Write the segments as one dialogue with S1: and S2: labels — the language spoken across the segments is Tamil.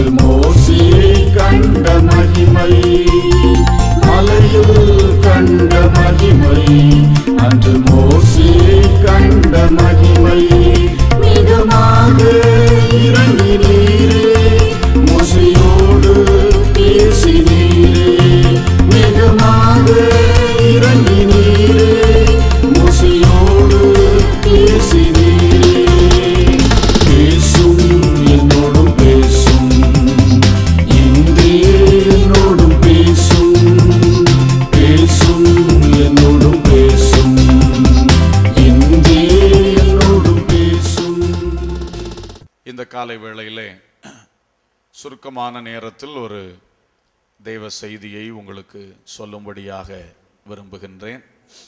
S1: அன்று மோசி கண்ட மகிமை மலையில் கண்ட மகிமை அன்று மோசி கண்ட மகிமை மிகமாக இறங்கினீரே மோசையோடு பேசினீரே மிகமாக இறங்கினீரே மோசையோடு பேசினீரே பேசும் என்னோடும் பேசும் இன்றே என்னோடும் பேசும் பேசும் என்னோடும் பேசும் இன்றே என்னோடும் பேசும்
S2: இந்த காலை வேளையிலே சுருக்கமான நேரத்தில் ஒரு தெய்வ செய்தியை உங்களுக்கு சொல்லும்படியாக விரும்புகின்றேன்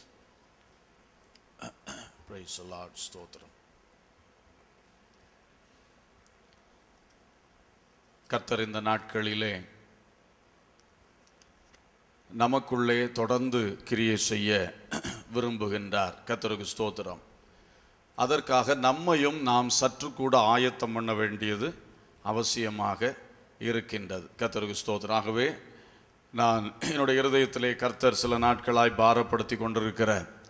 S2: Praise the Lord. ஸ்தோத்திரம் கர்த்தர் இந்த நாட்களிலே நமக்குள்ளே தொடர்ந்து கிரியை செய்ய விரும்புகின்றார் கர்த்தருக்கு ஸ்தோத்திரம் அதற்காக நம்மையும் நாம் சற்று கூட ஆயத்தம் பண்ண வேண்டியது அவசியமாக இருக்கின்றது கர்த்தருக்கு ஸ்தோத்திராகவே நான் என்னுடைய இருதயத்திலே கர்த்தர் சில நாட்களாய் பாரப்படுத்தி கொண்டிருக்கிற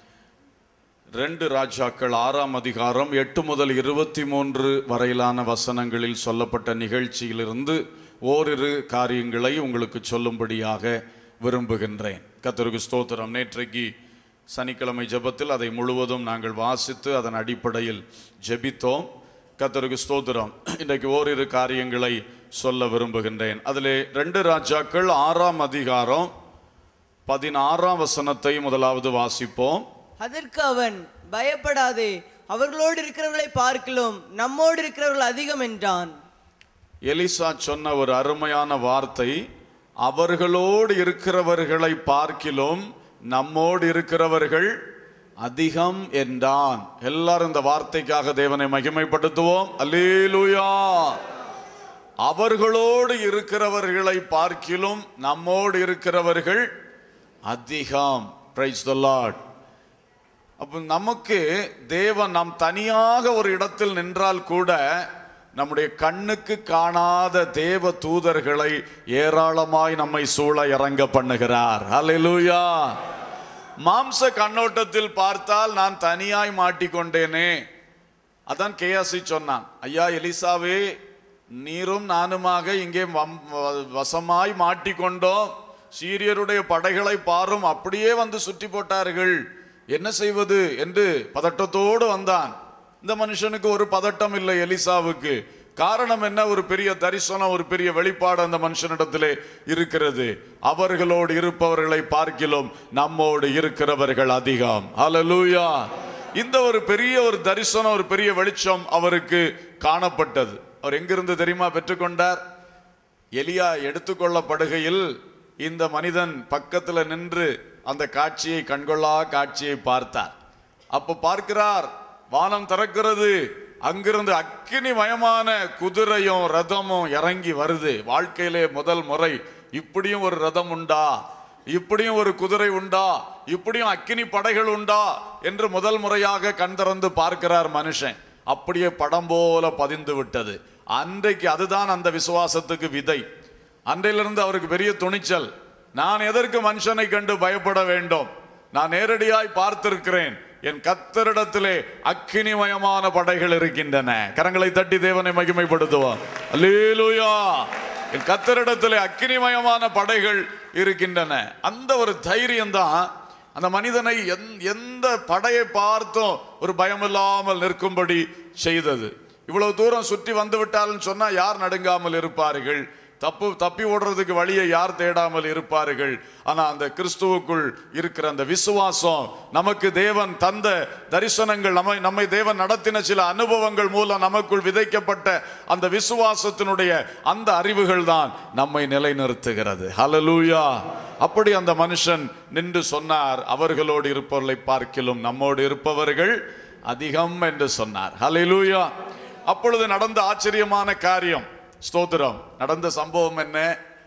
S2: ரெண்டு ராஜாக்கள் ஆறாம் அதிகாரம் எட்டு முதல் இருபத்தி மூன்று வரையிலான வசனங்களில் சொல்லப்பட்ட நிகழ்ச்சியிலிருந்து ஓரிரு காரியங்களை உங்களுக்கு சொல்லும்படியாக விரும்புகின்றேன் கர்த்தருக்கு ஸ்தோத்திரம் நேற்றைக்கு சனிக்கிழமை ஜெபத்தில் அதை முழுவதும் நாங்கள் வாசித்து அதன் அடிப்படையில் ஜெபித்தோம் கர்த்தருக்கு ஸ்தோத்திரம் இன்றைக்கு ஓரிரு காரியங்களை சொல்ல விரும்புகின்றேன் அதிலே ரெண்டு ராஜாக்கள் ஆறாம் அதிகாரம் பதினாறாம் வசனத்தை முதலாவது வாசிப்போம்
S3: அதற்கு அவன் பயப்படாதே அவர்களோடு இருக்கிறவர்களை பார்க்கலும் நம்மோடு இருக்கிறவர்கள் அதிகம் என்றான்
S2: எலிசா சொன்ன ஒரு அருமையான வார்த்தை அவர்களோடு இருக்கிறவர்களை பார்க்கிலும் நம்மோடு இருக்கிறவர்கள் அதிகம் என்றான் எல்லாரும் இந்த வார்த்தைக்காக தேவனை மகிமைப்படுத்துவோம் அல்லேலூயா அவர்களோடு இருக்கிறவர்களை பார்க்கிலும் நம்மோடு இருக்கிறவர்கள் அதிகம் பிரைஸ் த லார்ட் அப்போ நமக்கு தேவன் நாம் தனியாக ஒரு இடத்தில் நின்றால் கூட நம்முடைய கண்ணுக்கு காணாத தேவ தூதர்களை ஏராளமாய் நம்மை சூழ இறங்க பண்ணுகிறார் ஹalleluya மாம்ச கண்ணோட்டத்தில் பார்த்தால் நான் தனியாய் மாட்டிக்கொண்டேனே அதான் கேயாசி சொன்னான் ஐயா எலிசாவே நீரும் நானுமாக இங்கே வம்- வ- வசமாய் மாட்டிக்கொண்டோம் சீரியருடைய படைகளை பாரும் அப்படியே வந்து சுற்றி போட்டார்கள் என்ன செய்வது என்று பதட்டத்தோடு வந்தான் இந்த மனுஷனுக்கு ஒரு பதட்டம் இல்லை எலிசாவுக்கு காரணம் என்ன ஒரு பெரிய தரிசனம் ஒரு பெரிய வெளிப்பாடு அந்த மனுஷனிடத்திலே இருக்கிறது அவர்களோடு இருப்பவர்களை பார்க்கிலும் நம்மோடு இருக்கிறவர்கள் அதிகம் ஹalleluya இந்த ஒரு பெரிய ஒரு தரிசனம் ஒரு பெரிய வெளிச்சம் அவருக்கு காணப்பட்டது அவர் எங்கிருந்து தெரியுமா பெற்றுக்கொண்டார் எலியா எடுத்துக்கொள்ளப்படுகையில் இந்த மனிதன் பக்கத்துல நின்று அந்த காட்சியை கண்கொள்ளா காட்சியை பார்த்தார் அப்ப பார்க்கிறார் வானம் திறக்கிறது அங்கிருந்து அக்கினி மயமான குதிரையும் ரதமும் இறங்கி வருது வாழ்க்கையிலே முதல் முறை இப்படியும் ஒரு ரதம் உண்டா இப்படியும் ஒரு குதிரை உண்டா இப்படியும் அக்கினி படைகள் உண்டா என்று முதல் முறையாக கண் திறந்து பார்க்கிறார் மனுஷன் அப்படியே படம் போல பதிந்து விட்டது அன்றைக்கு அதுதான் அந்த விசுவாசத்துக்கு விதை அன்றையிலிருந்து அவருக்கு பெரிய துணிச்சல் நான் எதற்கு மனுஷனை கண்டு பயப்பட வேண்டும் நான் நேரடியாய் பார்த்திருக்கிறேன் என் கத்தரிடத்திலே அக்கினிமயமான படைகள் இருக்கின்றன கரங்களை தட்டி தேவனை மகிமைப்படுத்துவோம் அல்லேலூயா என் கத்தரிடத்திலே அக்கினிமயமான படைகள் இருக்கின்றன அந்த ஒரு தைரியம் தான் அந்த மனிதனை எந்- எந்த படையை பார்த்தும் ஒரு பயமில்லாமல் நிற்கும்படி செய்தது இவ்வளவு தூரம் சுற்றி வந்து விட்டாலும் சொன்னா யார் நடுங்காமல் இருப்பார்கள் தப்பு தப்பி ஓடுறதுக்கு வழியை யார் தேடாமல் இருப்பார்கள் ஆனா அந்த கிறிஸ்துவுக்குள் இருக்கிற அந்த விசுவாசம் நமக்கு தேவன் தந்த தரிசனங்கள் நம்மை நம்மை தேவன் நடத்தின சில அனுபவங்கள் மூலம் நமக்குள் விதைக்கப்பட்ட அந்த விசுவாசத்தினுடைய அந்த அறிவுகள் தான் நம்மை நிலைநிறுத்துகிறது ஹalleluya அப்படி அந்த மனுஷன் நின்று சொன்னார் அவர்களோடு இருப்பவர்களை பார்க்கிலும் நம்மோடு இருப்பவர்கள் அதிகம் என்று சொன்னார் ஹalleluya அப்பொழுது நடந்த ஆச்சரியமான காரியம் ஸ்தோத்திரம் நடந்த சம்பவம் என்ன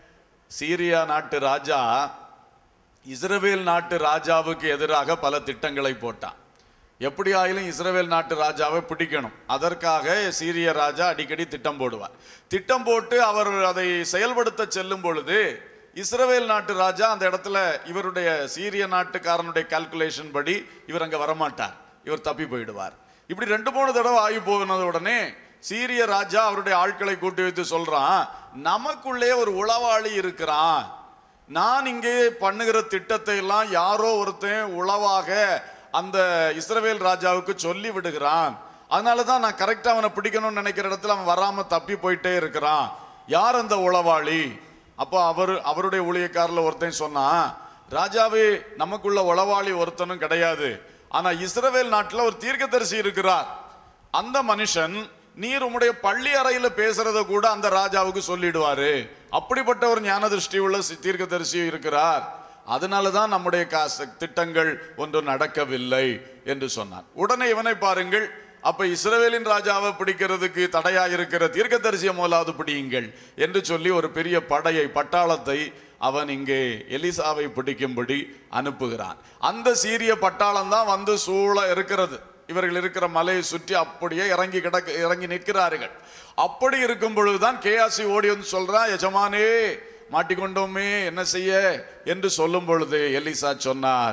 S2: சீரியா நாட்டு ராஜா இஸ்ரவேல் நாட்டு ராஜாவுக்கு எதிராக பல திட்டங்களை போட்டான் எப்படி ஆயிலும் இஸ்ரவேல் நாட்டு ராஜாவை பிடிக்கணும் அதற்காக சீரிய ராஜா அடிக்கடி திட்டம் போடுவார் திட்டம் போட்டு அவர் அதை செயல்படுத்த செல்லும் பொழுது இஸ்ரவேல் நாட்டு ராஜா அந்த இடத்துல இவருடைய சீரிய நாட்டுக்காரனுடைய கால்குலேஷன் படி இவர் அங்க வரமாட்டார் இவர் தப்பி போயிடுவார் இப்படி ரெண்டு மூணு தடவை ஆகி போனது உடனே சீரிய ராஜா அவருடைய ஆட்களை கூட்டி வைத்து சொல்றான் நமக்குள்ளே ஒரு உளவாளி இருக்கிறான் நான் இங்கே பண்ணுகிற திட்டத்தை எல்லாம் யாரோ ஒருத்தன் உளவாக அந்த இஸ்ரவேல் ராஜாவுக்கு சொல்லி விடுகிறான் அதனால தான் நான் கரெக்டாக அவனை பிடிக்கணும்னு நினைக்கிற இடத்துல அவன் வராம தப்பி போயிட்டே இருக்கிறான் யார் அந்த உளவாளி அப்போ அவர் அவருடைய ஊழியக்காரில் ஒருத்தன் சொன்னான் ராஜாவே நமக்குள்ள உளவாளி ஒருத்தனும் கிடையாது ஆனா இஸ்ரவேல் நாட்டில் ஒரு தீர்க்கதரிசி இருக்கிறார் அந்த மனுஷன் நீர் உம்முடைய பள்ளி அறையில பேசுறத கூட அந்த ராஜாவுக்கு சொல்லிடுவாரு அப்படிப்பட்ட ஒரு ஞான திருஷ்டி உள்ள சி- தீர்க்கதரிசி இருக்கிறார் அதனால தான் நம்முடைய காசு திட்டங்கள் ஒன்றும் நடக்கவில்லை என்று சொன்னான் உடனே இவனை பாருங்கள் அப்ப இஸ்ரவேலின் ராஜாவை பிடிக்கிறதுக்கு தடையா இருக்கிற தீர்க்கதரிசியை முதலாவது பிடியுங்கள் என்று சொல்லி ஒரு பெரிய படையை பட்டாளத்தை அவன் இங்கே எலிசாவை பிடிக்கும்படி அனுப்புகிறான் அந்த சீரிய பட்டாளம் தான் வந்து சூழ இருக்கிறது இவர்கள் இருக்கிற மலையை சுற்றி அப்படியே இறங்கி கிடக்க இறங்கி நிற்கிறார்கள் அப்படி இருக்கும் பொழுதுதான் கேஆசி ஓடி வந்து சொல்றான் எஜமானே மாட்டிக்கொண்டோமே என்ன செய்ய என்று சொல்லும் பொழுது எலிசா சொன்னார்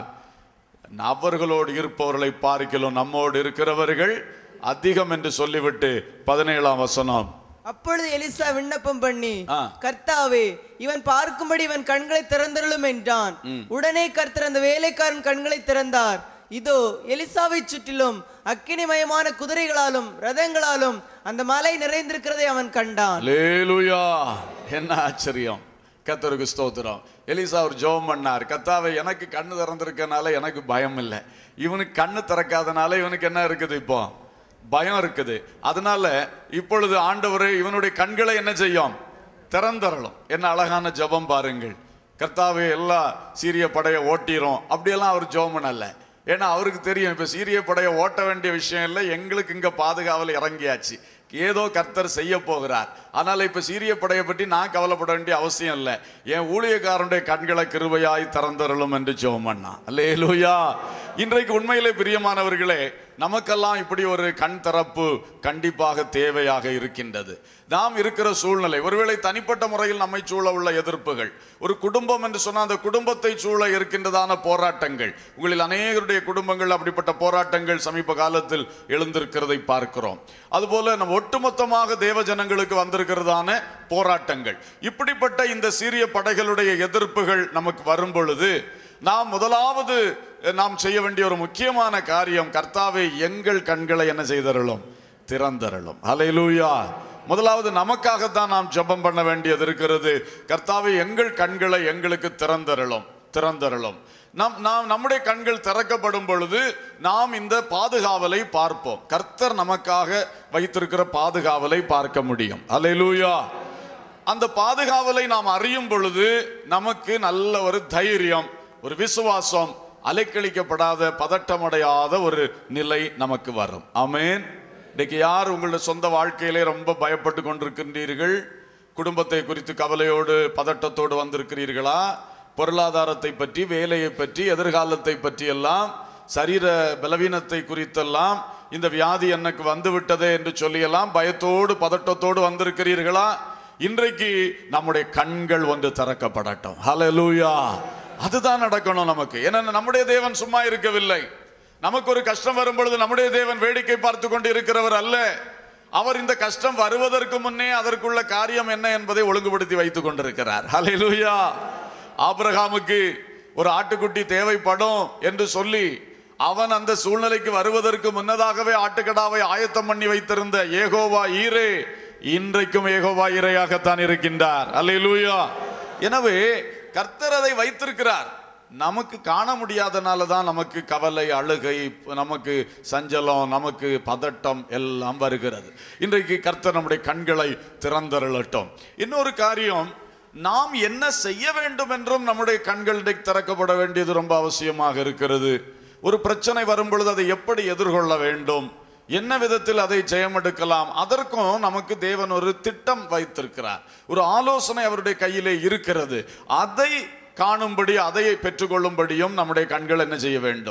S2: அவர்களோடு இருப்பவர்களை பார்க்கலாம் நம்மோடு இருக்கிறவர்கள் அதிகம் என்று சொல்லிவிட்டு பதினேழாம் வசனம்
S3: அப்பொழுது எலிசா விண்ணப்பம் பண்ணி
S2: ஆ.
S3: கர்த்தாவே இவன் பார்க்கும்படி இவன் கண்களை திறந்தருளும் என்றான் உடனே கர்த்தர் அந்த வேலைக்காரன் கண்களை திறந்தார் இதோ எலிசாவை சுற்றிலும் அக்கினிமயமான குதிரைகளாலும் ரதங்களாலும் அந்த மலை நிறைந்திருக்கிறதை அவன் கண்டான்
S2: லேலுயா என்ன ஆச்சரியம் கத்தருக்கு ஸ்தோத்திரம் எலிசா ஒரு ஜெபம் பண்ணார் கத்தாவை எனக்கு கண்ணு திறந்திருக்கனால எனக்கு பயம் இல்லை இவனுக்கு கண்ணு திறக்காதனால இவனுக்கு என்ன இருக்குது இப்போ பயம் இருக்குது அதனால இப்பொழுது ஆண்டவர் இவனுடைய கண்களை என்ன செய்யும் திறந்தரலும் என்ன அழகான ஜெபம் பாருங்கள் கர்த்தாவே எல்லா சீரிய படையை ஓட்டிரும் அப்படியெல்லாம் அவர் ஜெபம் பண்ணல ஏன்னா அவருக்கு தெரியும் இப்ப சீரிய படையை ஓட்ட வேண்டிய விஷயம் இல்லை எங்களுக்கு இங்க பாதுகாவல் இறங்கியாச்சு ஏதோ கர்த்தர் செய்ய போகிறார் அதனால இப்ப சீரிய படையை பற்றி நான் கவலைப்பட வேண்டிய அவசியம் இல்லை என் ஊழியக்காரனுடைய கண்களை கிருபையாய் திறந்தருளும் என்று ஜெபம் பண்ணா அல்லேலூயா இன்றைக்கு உண்மையிலே பிரியமானவர்களே நமக்கெல்லாம் இப்படி ஒரு கண் திறப்பு கண்டிப்பாக தேவையாக இருக்கின்றது நாம் இருக்கிற சூழ்நிலை ஒருவேளை தனிப்பட்ட முறையில் நம்மை சூழ உள்ள எதிர்ப்புகள் ஒரு குடும்பம் என்று சொன்னால் அந்த குடும்பத்தை சூழ இருக்கின்றதான போராட்டங்கள் உங்களில் அநேகருடைய குடும்பங்கள் அப்படிப்பட்ட போராட்டங்கள் சமீப காலத்தில் எழுந்திருக்கிறதை பார்க்கிறோம் அதுபோல நம்ம ஒட்டுமொத்தமாக தேவ ஜனங்களுக்கு வந்திருக்கிறதான போராட்டங்கள் இப்படிப்பட்ட இந்த சீரிய படைகளுடைய எதிர்ப்புகள் நமக்கு வரும் பொழுது நாம் முதலாவது நாம் செய்ய வேண்டிய ஒரு முக்கியமான காரியம் கர்த்தாவை எங்கள் கண்களை என்ன செய்தருளும் திறந்தருளும் ஹalleluya முதலாவது நமக்காகத்தான் நாம் ஜெபம் பண்ண வேண்டியது இருக்கிறது கர்த்தாவை எங்கள் கண்களை எங்களுக்கு திறந்தருளும் திறந்தருளும் நம் நாம் நம்முடைய கண்கள் திறக்கப்படும் பொழுது நாம் இந்த பாதுகாவலை பார்ப்போம் கர்த்தர் நமக்காக வைத்திருக்கிற பாதுகாவலை பார்க்க முடியும் ஹalleluya அந்த பாதுகாவலை நாம் அறியும் பொழுது நமக்கு நல்ல ஒரு தைரியம் ஒரு விசுவாசம் அலைக்கழிக்கப்படாத பதட்டமடையாத ஒரு நிலை நமக்கு வரும் ஆமென் இன்னைக்கு யார் உங்களுடைய சொந்த வாழ்க்கையிலே ரொம்ப பயப்பட்டு கொண்டிருக்கின்றீர்கள் குடும்பத்தை குறித்து கவலையோடு பதட்டத்தோடு வந்திருக்கிறீர்களா பொருளாதாரத்தை பற்றி வேலையை பற்றி எதிர்காலத்தை பற்றி எல்லாம் சரீர பலவீனத்தை குறித்தெல்லாம் இந்த வியாதி எனக்கு வந்து விட்டதே என்று சொல்லியெல்லாம் பயத்தோடு பதட்டத்தோடு வந்திருக்கிறீர்களா இன்றைக்கு நம்முடைய கண்கள் ஒன்று திறக்கப்படட்டும் ஹalleluya அதுதான் நடக்கணும் நமக்கு ஏன்னா நம்முடைய தேவன் சும்மா இருக்கவில்லை நமக்கு ஒரு கஷ்டம் வரும் பொழுது நம்முடைய தேவன் வேடிக்கை பார்த்து கொண்டு இருக்கிறவர் அல்ல அவர் இந்த கஷ்டம் வருவதற்கு முன்னே அதற்குள்ள காரியம் என்ன என்பதை ஒழுங்குபடுத்தி வைத்துக் கொண்டிருக்கிறார் ஹalleluya ஆபிரகாமுக்கு ஒரு ஆட்டுக்குட்டி தேவைப்படும் என்று சொல்லி அவன் அந்த சூழ்நிலைக்கு வருவதற்கு முன்னதாகவே ஆட்டுக்கடாவை ஆயத்தம் பண்ணி வைத்திருந்த ஏகோவா ஈரே இன்றைக்கும் ஏகோவா ஈரையாகத்தான் இருக்கின்றார் அல்லேலூயா எனவே கர்த்தர் அதை வைத்திருக்கிறார் நமக்கு காண முடியாதனால தான் நமக்கு கவலை அழுகை நமக்கு சஞ்சலம் நமக்கு பதட்டம் எல்லாம் வருகிறது இன்றைக்கு கர்த்தர் நம்முடைய கண்களை திறந்தருளட்டும் இன்னொரு காரியம் நாம் என்ன செய்ய வேண்டும் என்றும் நம்முடைய கண்கள் இன்றைக்கு திறக்கப்பட வேண்டியது ரொம்ப அவசியமாக இருக்கிறது ஒரு பிரச்சனை வரும் பொழுது அதை எப்படி எதிர்கொள்ள வேண்டும் என்ன விதத்தில் அதை ஜெயமெடுக்கலாம் அதற்கும் நமக்கு தேவன் ஒரு திட்டம் வைத்திருக்கிறார் ஒரு ஆலோசனை அவருடைய கையிலே இருக்கிறது அதை காணும்படி அதை பெற்றுக்கொள்ளும்படியும் நம்முடைய கண்கள் என்ன செய்ய வேண்டும்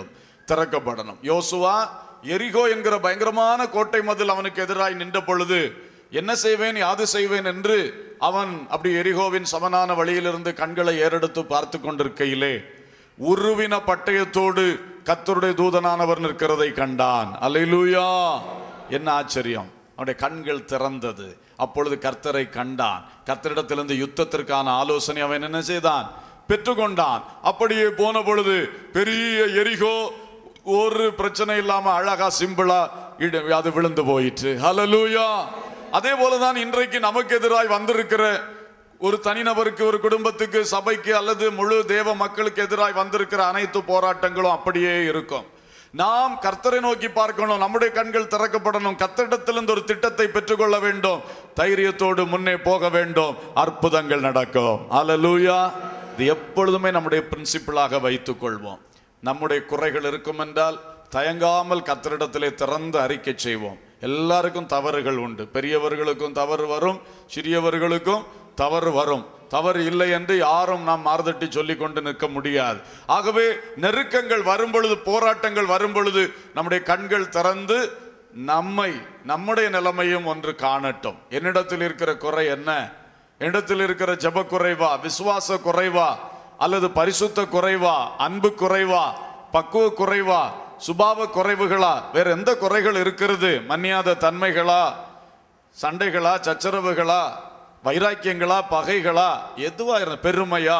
S2: திறக்கப்படணும் யோசுவா எரிகோ என்கிற பயங்கரமான கோட்டை மதில் அவனுக்கு எதிராய் நின்ற பொழுது என்ன செய்வேன் யாது செய்வேன் என்று அவன் அப்படி எரிகோவின் சமனான வழியிலிருந்து கண்களை ஏறெடுத்து பார்த்து கொண்டிருக்கையிலே உருவின பட்டயத்தோடு கத்தருடைய தூதனானவர் நிற்கிறதை கண்டான் அல்லேலூயா என்ன ஆச்சரியம் அவனுடைய கண்கள் திறந்தது அப்பொழுது கர்த்தரை கண்டான் கர்த்தரிடத்திலிருந்து யுத்தத்திற்கான ஆலோசனை அவன் என்ன செய்தான் பெற்றுக்கொண்டான் அப்படியே போன பொழுது பெரிய எரிகோ ஒரு பிரச்சனை இல்லாம அழகா சிம்பிளா இடு- அது விழுந்து போயிற்று ஹalleluya அதே போலதான் இன்றைக்கு நமக்கு எதிராய் வந்திருக்கிற ஒரு தனிநபருக்கு ஒரு குடும்பத்துக்கு சபைக்கு அல்லது முழு தேவ மக்களுக்கு எதிராய் வந்திருக்கிற அனைத்து போராட்டங்களும் அப்படியே இருக்கும் நாம் கர்த்தரை நோக்கி பார்க்கணும் நம்முடைய கண்கள் திறக்கப்படணும் கர்த்தரிடத்திலிருந்து ஒரு திட்டத்தை பெற்றுக்கொள்ள வேண்டும் தைரியத்தோடு முன்னே போக வேண்டும் அற்புதங்கள் நடக்கும் அல்லேலூயா இது எப்பொழுதுமே நம்முடைய பிரின்சிபிளாக வைத்துக் கொள்வோம் நம்முடைய குறைகள் இருக்கும் என்றால் தயங்காமல் கத்தரிடத்திலே திறந்து அறிக்கை செய்வோம் எல்லாருக்கும் தவறுகள் உண்டு பெரியவர்களுக்கும் தவறு வரும் சிறியவர்களுக்கும் தவறு வரும் தவறு இல்லை என்று யாரும் நாம் மாறுதட்டி சொல்லிக் கொண்டு நிற்க முடியாது ஆகவே நெருக்கங்கள் வரும் பொழுது போராட்டங்கள் வரும் பொழுது நம்முடைய கண்கள் திறந்து நம்மை நம்முடைய நிலைமையும் ஒன்று காணட்டும் என்னிடத்தில் இருக்கிற குறை என்ன என்னிடத்தில் இருக்கிற ஜெப குறைவா விசுவாச குறைவா அல்லது பரிசுத்த குறைவா அன்பு குறைவா பக்குவ குறைவா சுபாவ குறைவுகளா வேற எந்த குறைகள் இருக்கிறது மன்னியாத தன்மைகளா சண்டைகளா சச்சரவுகளா வைராக்கியங்களா பகைகளா எதுவா இருந்த பெருமையா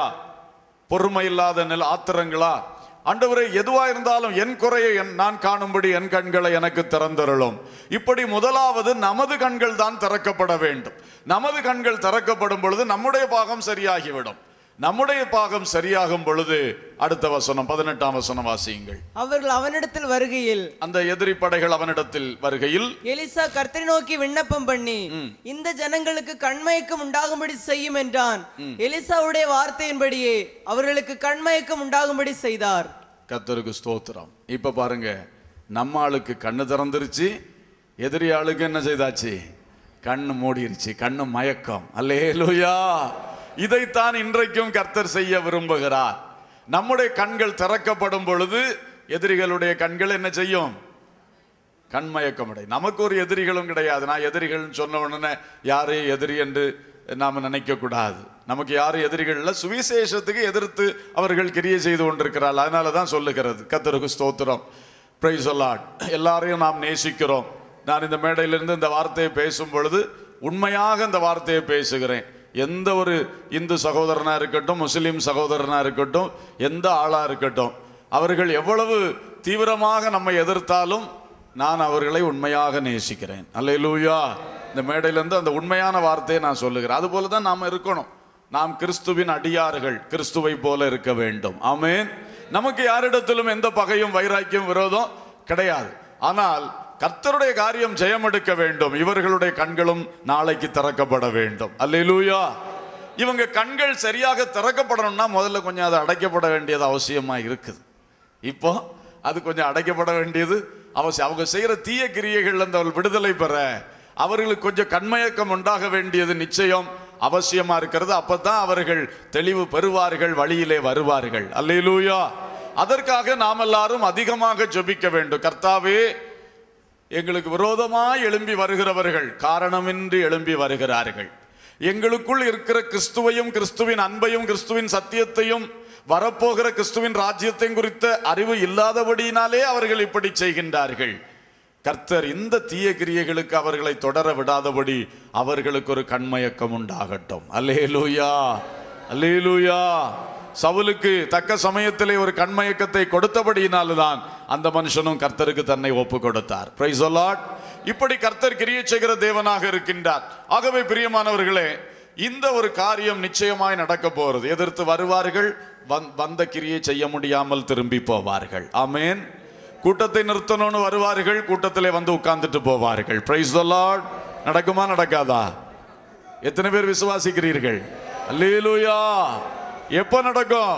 S2: பொறுமை இல்லாத நில ஆத்திரங்களா ஆண்டவரே எதுவா இருந்தாலும் என் குறையை என்- நான் காணும்படி என் கண்களை எனக்கு திறந்தருளும் இப்படி முதலாவது நமது கண்கள் தான் திறக்கப்பட வேண்டும் நமது கண்கள் திறக்கப்படும் பொழுது நம்முடைய பாகம் சரியாகிவிடும் நம்முடைய பாகம் சரியாகும் பொழுது அடுத்த வசனம் பதினெட்டாம் வசனம் வாசியுங்கள்
S3: அவர்கள் அவனிடத்தில் வருகையில்
S2: அந்த எதிரி படைகள் அவனிடத்தில் வருகையில்
S3: எலிசா கர்த்தரை நோக்கி விண்ணப்பம் பண்ணி இந்த ஜனங்களுக்கு கண்மயக்கம் உண்டாகும்படி செய்யும் என்றான் எலிசாவுடைய வார்த்தையின்படியே அவர்களுக்கு கண்மயக்கம் உண்டாகும்படி செய்தார்
S2: கத்தருக்கு ஸ்தோத்திரம் இப்ப பாருங்க நம்ம ஆளுக்கு கண்ணு திறந்துருச்சு எதிரி ஆளுக்கு என்ன செய்தாச்சு கண்ணு மூடிருச்சு கண்ணு மயக்கம் அல்லேலூயா இதைத்தான் இன்றைக்கும் கர்த்தர் செய்ய விரும்புகிறார் நம்முடைய கண்கள் திறக்கப்படும் பொழுது எதிரிகளுடைய கண்கள் என்ன செய்யும் கண்மயக்கம் அடை நமக்கு ஒரு எதிரிகளும் கிடையாது நான் எதிரிகள்னு சொன்ன உடனே யாரு எதிரி என்று நாம நினைக்க கூடாது நமக்கு யாரும் எதிரிகள் இல்ல சுவிசேஷத்துக்கு எதிர்த்து அவர்கள் கிரியை செய்து கொண்டிருக்கிறார்கள் அதனால தான் சொல்லுகிறது கத்தருக்கு ஸ்தோத்திரம் பிரைஸ் எல்லாரையும் நாம் நேசிக்கிறோம் நான் இந்த மேடையிலிருந்து இந்த வார்த்தையை பேசும் பொழுது உண்மையாக இந்த வார்த்தையை பேசுகிறேன் எந்த ஒரு இந்து சகோதரனா இருக்கட்டும் முஸ்லிம் சகோதரனா இருக்கட்டும் எந்த ஆளா இருக்கட்டும் அவர்கள் எவ்வளவு தீவிரமாக நம்மை எதிர்த்தாலும் நான் அவர்களை உண்மையாக நேசிக்கிறேன் அல்லேலூயா இந்த மேடையிலிருந்து அந்த உண்மையான வார்த்தையை நான் சொல்லுகிறேன் அதுபோல தான் நாம் இருக்கணும் நாம் கிறிஸ்துவின் அடியார்கள் கிறிஸ்துவை போல இருக்க வேண்டும் ஆமென் நமக்கு யாரிடத்திலும் எந்த பகையும் வைராக்கியம் விரோதம் கிடையாது ஆனால் கர்த்தருடைய காரியம் ஜெயமெடுக்க வேண்டும் இவர்களுடைய கண்களும் நாளைக்கு திறக்கப்பட வேண்டும் அல்லேலூயா இவங்க கண்கள் சரியாக திறக்கப்படணும்னா முதல்ல கொஞ்சம் அது அடைக்கப்பட வேண்டியது அவசியமா இருக்குது இப்போ அது கொஞ்சம் அடைக்கப்பட வேண்டியது அவசியம் அவங்க செய்யற தீய கிரியைகள்ல இந்த விடுதலை பெற அவர்களுக்கு கொஞ்சம் கண்மயக்கம் உண்டாக வேண்டியது நிச்சயம் அவசியமா இருக்கிறது அப்பதான் அவர்கள் தெளிவு பெறுவார்கள் வழியிலே வருவார்கள் அல்லேலூயா அதற்காக நாம் எல்லாரும் அதிகமாக ஜெபிக்க வேண்டும் கர்த்தாவே எங்களுக்கு விரோதமாய் எழும்பி வருகிறவர்கள் காரணமின்றி எழும்பி வருகிறார்கள் எங்களுக்குள் இருக்கிற கிறிஸ்துவையும் கிறிஸ்துவின் அன்பையும் கிறிஸ்துவின் சத்தியத்தையும் வரப்போகிற கிறிஸ்துவின் ராஜ்யத்தையும் குறித்த அறிவு இல்லாதபடியினாலே அவர்கள் இப்படி செய்கின்றார்கள் கர்த்தர் இந்த தீய கிரியைகளுக்கு அவர்களை தொடர விடாதபடி அவர்களுக்கு ஒரு கண்மயக்கம் உண்டாகட்டும் அல்லேலூயா அல்லேலூயா சவுலுக்கு தக்க சமயத்திலே ஒரு கண்மயக்கத்தை கொடுத்தபடியினால்தான் அந்த மனுஷனும் கர்த்தருக்கு தன்னை ஒப்பு கொடுத்தார் Praise the Lord. இப்படி கர்த்தர் கிரியை செய்கிற தேவனாக இருக்கின்றார் ஆகவே பிரியமானவர்களே இந்த ஒரு காரியம் நிச்சயமாய் நடக்க போறது எதிர்த்து வருவார்கள் வந்- வந்த கிரியை செய்ய முடியாமல் திரும்பி போவார்கள் ஆமென் கூட்டத்தை நிறுத்தணும்னு வருவார்கள் கூட்டத்திலே வந்து உட்கார்ந்துட்டு போவார்கள் பிரைஸ் த லார்ட் நடக்குமா நடக்காதா எத்தனை பேர் விசுவாசிக்கிறீர்கள் அல்லேலூயா எப்ப நடக்கும்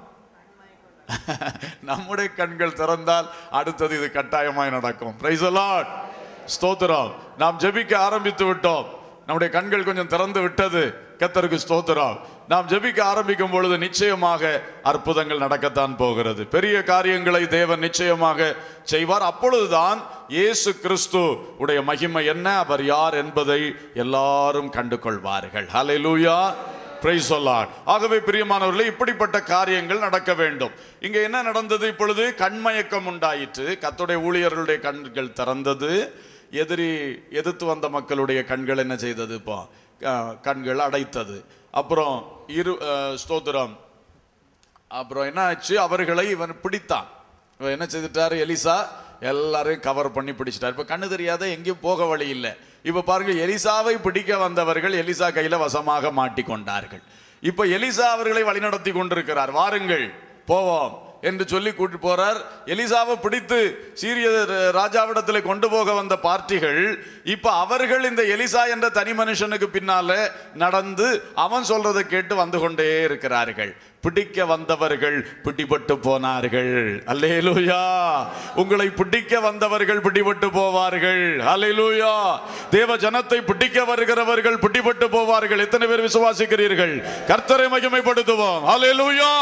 S2: நம்முடைய கண்கள் திறந்தால் அடுத்தது இது கட்டாயமாய் நடக்கும் பிரைஸ் லார்ட் ஸ்தோத்திரம் நாம் ஜெபிக்க ஆரம்பித்து விட்டோம் நம்முடைய கண்கள் கொஞ்சம் திறந்து விட்டது கத்தருக்கு ஸ்தோத்திரம் நாம் ஜெபிக்க ஆரம்பிக்கும் பொழுது நிச்சயமாக அற்புதங்கள் நடக்கத்தான் போகிறது பெரிய காரியங்களை தேவன் நிச்சயமாக செய்வார் அப்பொழுதுதான் இயேசு கிறிஸ்து உடைய மகிமை என்ன அவர் யார் என்பதை எல்லாரும் கண்டு கொள்வார்கள் ஹalleluya பிரைஸ் சொல்லார் ஆகவே பிரியமானவர்களே இப்படிப்பட்ட காரியங்கள் நடக்க வேண்டும் இங்க என்ன நடந்தது இப்பொழுது கண்மயக்கம் உண்டாயிற்று கத்துடைய ஊழியர்களுடைய கண்கள் திறந்தது எதிரி எதிர்த்து வந்த மக்களுடைய கண்கள் என்ன செய்தது இப்போ அஹ், கண்கள் அடைத்தது அப்புறம் இரு அஹ், ஸ்தோத்திரம் அப்புறம் என்ன ஆச்சு அவர்களை இவன் பிடித்தான் இவன் என்ன செய்துட்டாரு எலிசா எல்லாரையும் கவர் பண்ணி பிடிச்சிட்டார் இப்ப கண்ணு தெரியாத எங்கேயும் போக வழி இல்லை இப்ப பாருங்க எலிசாவை பிடிக்க வந்தவர்கள் எலிசா கையில வசமாக மாட்டிக்கொண்டார்கள் இப்ப எலிசா அவர்களை வழிநடத்தி கொண்டிருக்கிறார் வாருங்கள் போவோம் என்று சொல்லி கூட்டி போறார் எலிசாவை பிடித்து சீரிய ராஜாவிடத்தில் கொண்டு போக வந்த பார்ட்டிகள் இப்ப அவர்கள் இந்த எலிசா என்ற தனி மனுஷனுக்கு பின்னால நடந்து அவன் சொல்றதை கேட்டு வந்து கொண்டே இருக்கிறார்கள் பிடிக்க வந்தவர்கள் பிடிபட்டு போனார்கள் அல்லேலூயா உங்களை பிடிக்க வந்தவர்கள் பிடிபட்டு போவார்கள் அல்லேலூயா தேவ ஜனத்தை பிடிக்க வருகிறவர்கள் பிடிபட்டு போவார்கள் எத்தனை பேர் விசுவாசிக்கிறீர்கள் கர்த்தரை மகிமைப்படுத்துவோம் அல்லேலூயா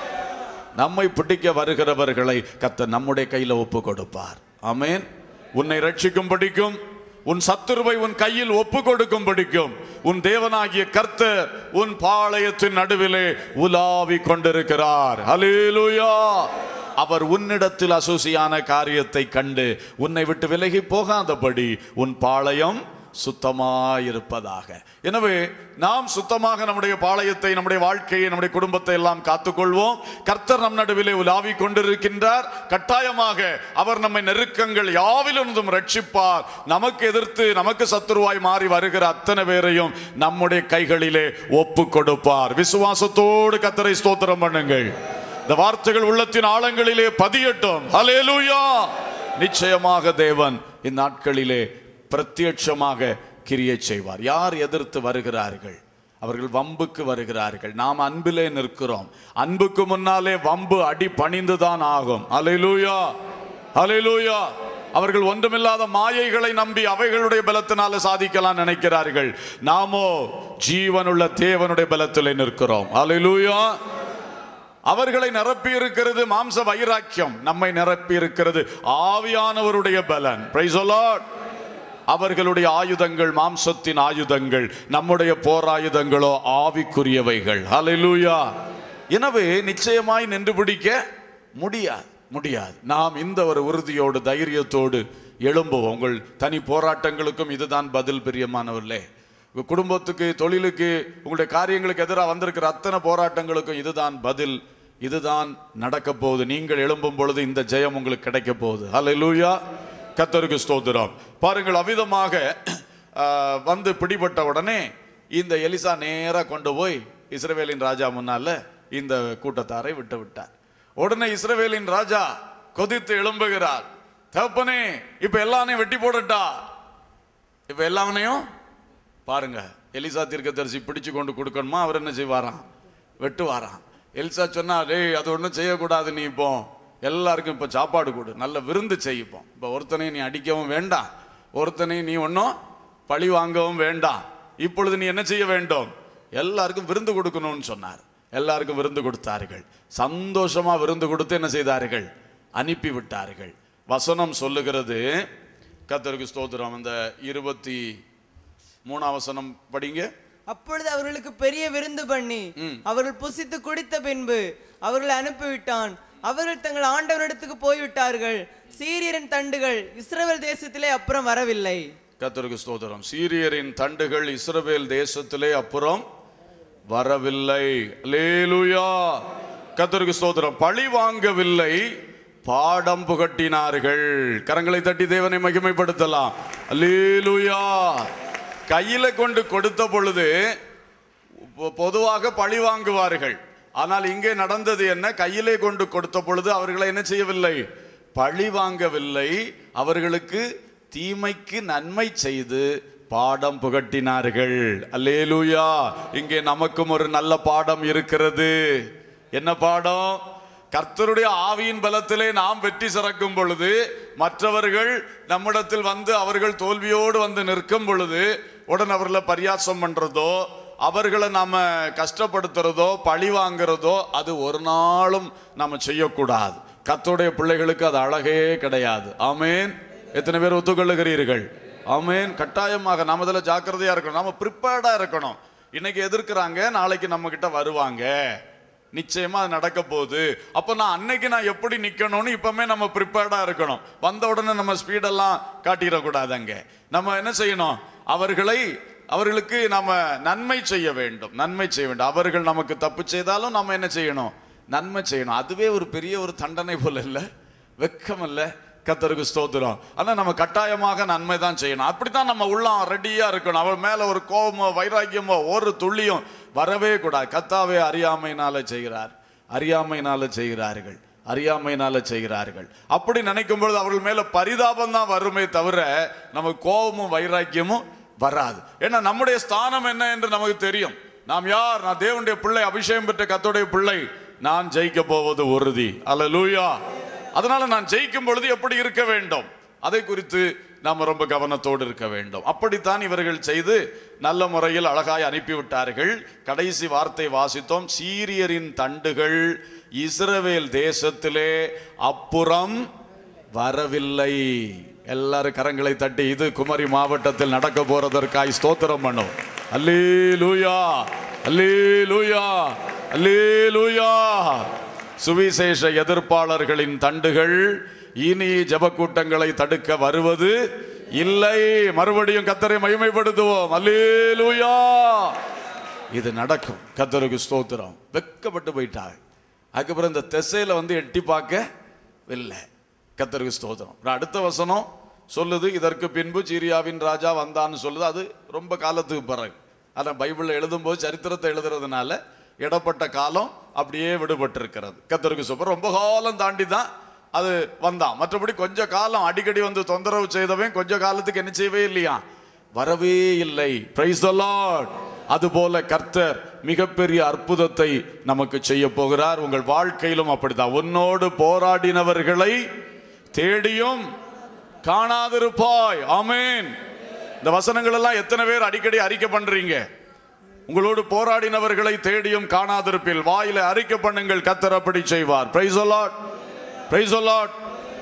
S2: நம்மை பிடிக்க வருகிறவர்களை கர்த்தர் நம்முடைய கையில ஒப்பு கொடுப்பார் ஆமென் உன்னை ரட்சிக்கும் படிக்கும் உன் சத்துருவை உன் கையில் ஒப்பு கொடுக்கும் படிக்கும் உன் தேவனாகிய கர்த்தர் உன் பாளையத்தின் நடுவிலே உலாவி கொண்டிருக்கிறார் ஹalleluya அவர் உன்னிடத்தில் அசூசியான காரியத்தை கண்டு உன்னை விட்டு விலகி போகாதபடி உன் பாளையம் சுத்தமாயிருப்பதாக எனவே நாம் சுத்தமாக நம்முடைய பாளையத்தை நம்முடைய வாழ்க்கையை நம்முடைய குடும்பத்தை எல்லாம் காத்துக்கொள்வோம் கர்த்தர் நம் நடுவிலே உலாவி கொண்டிருக்கின்றார் கட்டாயமாக அவர் நம்மை நெருக்கங்கள் யாவிலிருந்தும் ரட்சிப்பார் நமக்கு எதிர்த்து நமக்கு சத்துருவாய் மாறி வருகிற அத்தனை பேரையும் நம்முடைய கைகளிலே ஒப்பு கொடுப்பார் விசுவாசத்தோடு கத்தரை ஸ்தோத்திரம் பண்ணுங்கள் இந்த வார்த்தைகள் உள்ளத்தின் ஆழங்களிலே பதியட்டும் ஹalleluya நிச்சயமாக தேவன் இந்நாட்களிலே பிரத்யட்சமாக கிரியை செய்வார் யார் எதிர்த்து வருகிறார்கள் அவர்கள் வம்புக்கு வருகிறார்கள் நாம் அன்பிலே நிற்கிறோம் அன்புக்கு முன்னாலே வம்பு அடி பணிந்துதான் ஆகும் அலையிலூயா அலையிலூயா அவர்கள் ஒன்றுமில்லாத மாயைகளை நம்பி அவைகளுடைய பலத்தினால சாதிக்கலாம் நினைக்கிறார்கள் நாமோ ஜீவனுள்ள தேவனுடைய பலத்திலே நிற்கிறோம் அலையிலூயா அவர்களை நிரப்பி இருக்கிறது மாம்ச வைராக்கியம் நம்மை நிரப்பி இருக்கிறது ஆவியானவருடைய பலன் Praise the Lord. அவர்களுடைய ஆயுதங்கள் மாம்சத்தின் ஆயுதங்கள் நம்முடைய போராயுதங்களோ ஆவிக்குரியவைகள் ஹalleluya எனவே நிச்சயமாய் நின்று பிடிக்க முடியாது முடியாது நாம் இந்த ஒரு உறுதியோடு தைரியத்தோடு எழும்புவோம் உங்கள் தனி போராட்டங்களுக்கும் இதுதான் பதில் பிரியமானவர்களே உங்க குடும்பத்துக்கு தொழிலுக்கு உங்களுடைய காரியங்களுக்கு எதிராக வந்திருக்கிற அத்தனை போராட்டங்களுக்கும் இதுதான் பதில் இதுதான் நடக்க போகுது நீங்கள் எழும்பும் பொழுது இந்த ஜெயம் உங்களுக்கு கிடைக்க போகுது ஹalleluya கத்தருக்கு ஸ்தோத்திரம் பாருங்கள் அவ்விதமாக ஆஹ், வந்து பிடிபட்ட உடனே இந்த எலிசா நேரா கொண்டு போய் இஸ்ரவேலின் ராஜா முன்னால இந்த கூட்டத்தாரை விட்டு விட்டார் உடனே இஸ்ரவேலின் ராஜா கொதித்து எழும்புகிறார் தகப்பனே இப்ப எல்லாரையும் வெட்டி போடட்டா இப்ப எல்லாவனையும் பாருங்க எலிசா தீர்க்கதரிசி பிடிச்சு கொண்டு கொடுக்கணுமா அவர் என்ன செய்வாராம் வெட்டுவாராம் எலிசா சொன்னா டேய் அது ஒன்றும் செய்யக்கூடாது நீ இப்போ எல்லாருக்கும் இப்போ சாப்பாடு கொடு நல்ல விருந்து செய்ப்போம் இப்போ ஒருத்தனையும் நீ அடிக்கவும் வேண்டாம் ஒருத்தனையும் நீ ஒன்றும் பழி வாங்கவும் வேண்டாம் இப்பொழுது நீ என்ன செய்ய வேண்டும் எல்லாருக்கும் விருந்து கொடுக்கணும்னு சொன்னார் எல்லாருக்கும் விருந்து கொடுத்தார்கள் சந்தோஷமா விருந்து கொடுத்து என்ன செய்தார்கள் அனுப்பி விட்டார்கள் வசனம் சொல்லுகிறது கர்த்தருக்கு ஸ்தோத்திரம் அந்த இருபத்தி மூணாம் வசனம் படிங்க
S3: அப்பொழுது அவர்களுக்கு பெரிய விருந்து பண்ணி அவர்கள் புசித்து குடித்த பின்பு அவர்களை அனுப்பிவிட்டான் அவர்கள் தங்கள் ஆண்டவரிடத்துக்கு போய்விட்டார்கள் சீரியரின் தண்டுகள் இஸ்ரவேல் தேசத்திலே அப்புறம் வரவில்லை
S2: கர்த்தருக்கு ஸ்தோத்திரம் சீரியரின் தண்டுகள் இஸ்ரவேல் தேசத்திலே அப்புறம் வரவில்லை அல்லேலூயா கர்த்தருக்கு ஸ்தோத்திரம் பழி வாங்கவில்லை பாடம் புகட்டினார்கள் கரங்களை தட்டி தேவனை மகிமைப்படுத்தலாம் அல்லேலூயா கையில கொண்டு கொடுத்த பொழுது பொ- பொதுவாக பழி வாங்குவார்கள் ஆனால் இங்கே நடந்தது என்ன கையிலே கொண்டு கொடுத்த பொழுது அவர்களை என்ன செய்யவில்லை பழி வாங்கவில்லை அவர்களுக்கு தீமைக்கு நன்மை செய்து பாடம் புகட்டினார்கள் அல்லேலூயா இங்கே நமக்கும் ஒரு நல்ல பாடம் இருக்கிறது என்ன பாடம் கர்த்தருடைய ஆவியின் பலத்திலே நாம் வெற்றி சிறக்கும் பொழுது மற்றவர்கள் நம்மிடத்தில் வந்து அவர்கள் தோல்வியோடு வந்து நிற்கும் பொழுது உடன் அவர்களை பரியாசம் பண்றதோ அவர்களை நாம கஷ்டப்படுத்துறதோ பழி வாங்குறதோ அது ஒரு நாளும் நம்ம செய்யக்கூடாது கர்த்தருடைய பிள்ளைகளுக்கு அது அழகே கிடையாது ஆமேன் எத்தனை பேர் ஒத்துக்கொள்ளுகிறீர்கள் ஆமேன் கட்டாயமாக நாம இதில் ஜாக்கிரதையா இருக்கணும் நாம ப்ரிப்பேர்டா இருக்கணும் இன்னைக்கு எதிர்க்கிறாங்க நாளைக்கு நம்ம கிட்ட வருவாங்க நிச்சயமா அது நடக்க போகுது அப்போ நான் அன்னைக்கு நான் எப்படி நிக்கணும்னு இப்பவுமே நம்ம ப்ரிப்பேர்டா இருக்கணும் வந்த உடனே நம்ம ஸ்பீடெல்லாம் காட்டிடக்கூடாது அங்க நம்ம என்ன செய்யணும் அவர்களை அவர்களுக்கு நாம நன்மை செய்ய வேண்டும் நன்மை செய்ய வேண்டும் அவர்கள் நமக்கு தப்பு செய்தாலும் நம்ம என்ன செய்யணும் நன்மை செய்யணும் அதுவே ஒரு பெரிய ஒரு தண்டனை போல இல்லை வெக்கம் இல்லை கத்தருக்கு ஸ்தோத்திரம் ஆனா நம்ம கட்டாயமாக நன்மை தான் செய்யணும் அப்படித்தான் நம்ம உள்ளம் ரெடியா இருக்கணும் அவள் மேல ஒரு கோபமோ வைராக்கியமோ ஒரு துள்ளியும் வரவே கூடாது கத்தாவே அறியாமையினால செய்கிறார் அறியாமையினால செய்கிறார்கள் அறியாமையினால செய்கிறார்கள் அப்படி நினைக்கும் பொழுது அவர்கள் மேல பரிதாபம் தான் வருமே தவிர நமக்கு கோபமும் வைராக்கியமும் வராது ஏன்னா நம்முடைய ஸ்தானம் என்ன என்று நமக்கு தெரியும் நாம் யார் நான் தேவனுடைய பிள்ளை அபிஷேகம் பெற்ற கத்தோடைய பிள்ளை நான் ஜெயிக்க போவது உறுதி அல்ல அதனால நான் ஜெயிக்கும் பொழுது எப்படி இருக்க வேண்டும் அதை குறித்து நாம் ரொம்ப கவனத்தோடு இருக்க வேண்டும் அப்படித்தான் இவர்கள் செய்து நல்ல முறையில் அழகாய் அனுப்பிவிட்டார்கள் கடைசி வார்த்தை வாசித்தோம் சீரியரின் தண்டுகள் இஸ்ரவேல் தேசத்திலே அப்புறம் வரவில்லை எல்லாரும் கரங்களை தட்டி இது குமரி மாவட்டத்தில் நடக்க போறதற்காய் ஸ்தோத்திரம் பண்ணும் அல்லே லூயா அல்லே லூயா அல்லே லூயா சுவிசேஷ எதிர்ப்பாளர்களின் தண்டுகள் இனி ஜெபக்கூட்டங்களை தடுக்க வருவது இல்லை மறுபடியும் கத்தரை மகிமைப்படுத்துவோம் அல்லேலூயா இது நடக்கும் கத்தருக்கு ஸ்தோத்திரம் வெக்கப்பட்டு போயிட்டாங்க அதுக்கப்புறம் இந்த திசையில வந்து எட்டி பார்க்க இல்லை கத்தருக்கு ஸ்தோத்திரம் அப்புறம் அடுத்த வசனம் சொல்லுது இதற்கு பின்பு சீரியாவின் ராஜா வந்தான்னு சொல்லுது அது ரொம்ப காலத்துக்கு பிறகு ஆனால் பைபிளில் எழுதும்போது சரித்திரத்தை எழுதுறதுனால இடப்பட்ட காலம் அப்படியே விடுபட்டிருக்கிறது கத்தருக்கு சூப்பர் ரொம்ப காலம் தாண்டி தான் அது வந்தான் மற்றபடி கொஞ்ச காலம் அடிக்கடி வந்து தொந்தரவு செய்தவன் கொஞ்ச காலத்துக்கு என்ன செய்யவே இல்லையா வரவே இல்லை பிரைஸ் த லார்ட் அதுபோல கர்த்தர் மிகப்பெரிய அற்புதத்தை நமக்கு செய்ய போகிறார் உங்கள் வாழ்க்கையிலும் அப்படித்தான் உன்னோடு போராடினவர்களை தேடியும் காணாதிருப்பாய் ஆமென் இந்த வசனங்கள் எல்லாம் எத்தனை பேர் அடிக்கடி அறிக்கை பண்றீங்க உங்களோடு போராடினவர்களை தேடியும் காணாதிருப்பில் வாயில அறிக்கை பண்ணுங்கள் கத்தர் அப்படி செய்வார் பிரைஸ் அலாட் பிரைஸ் அலாட்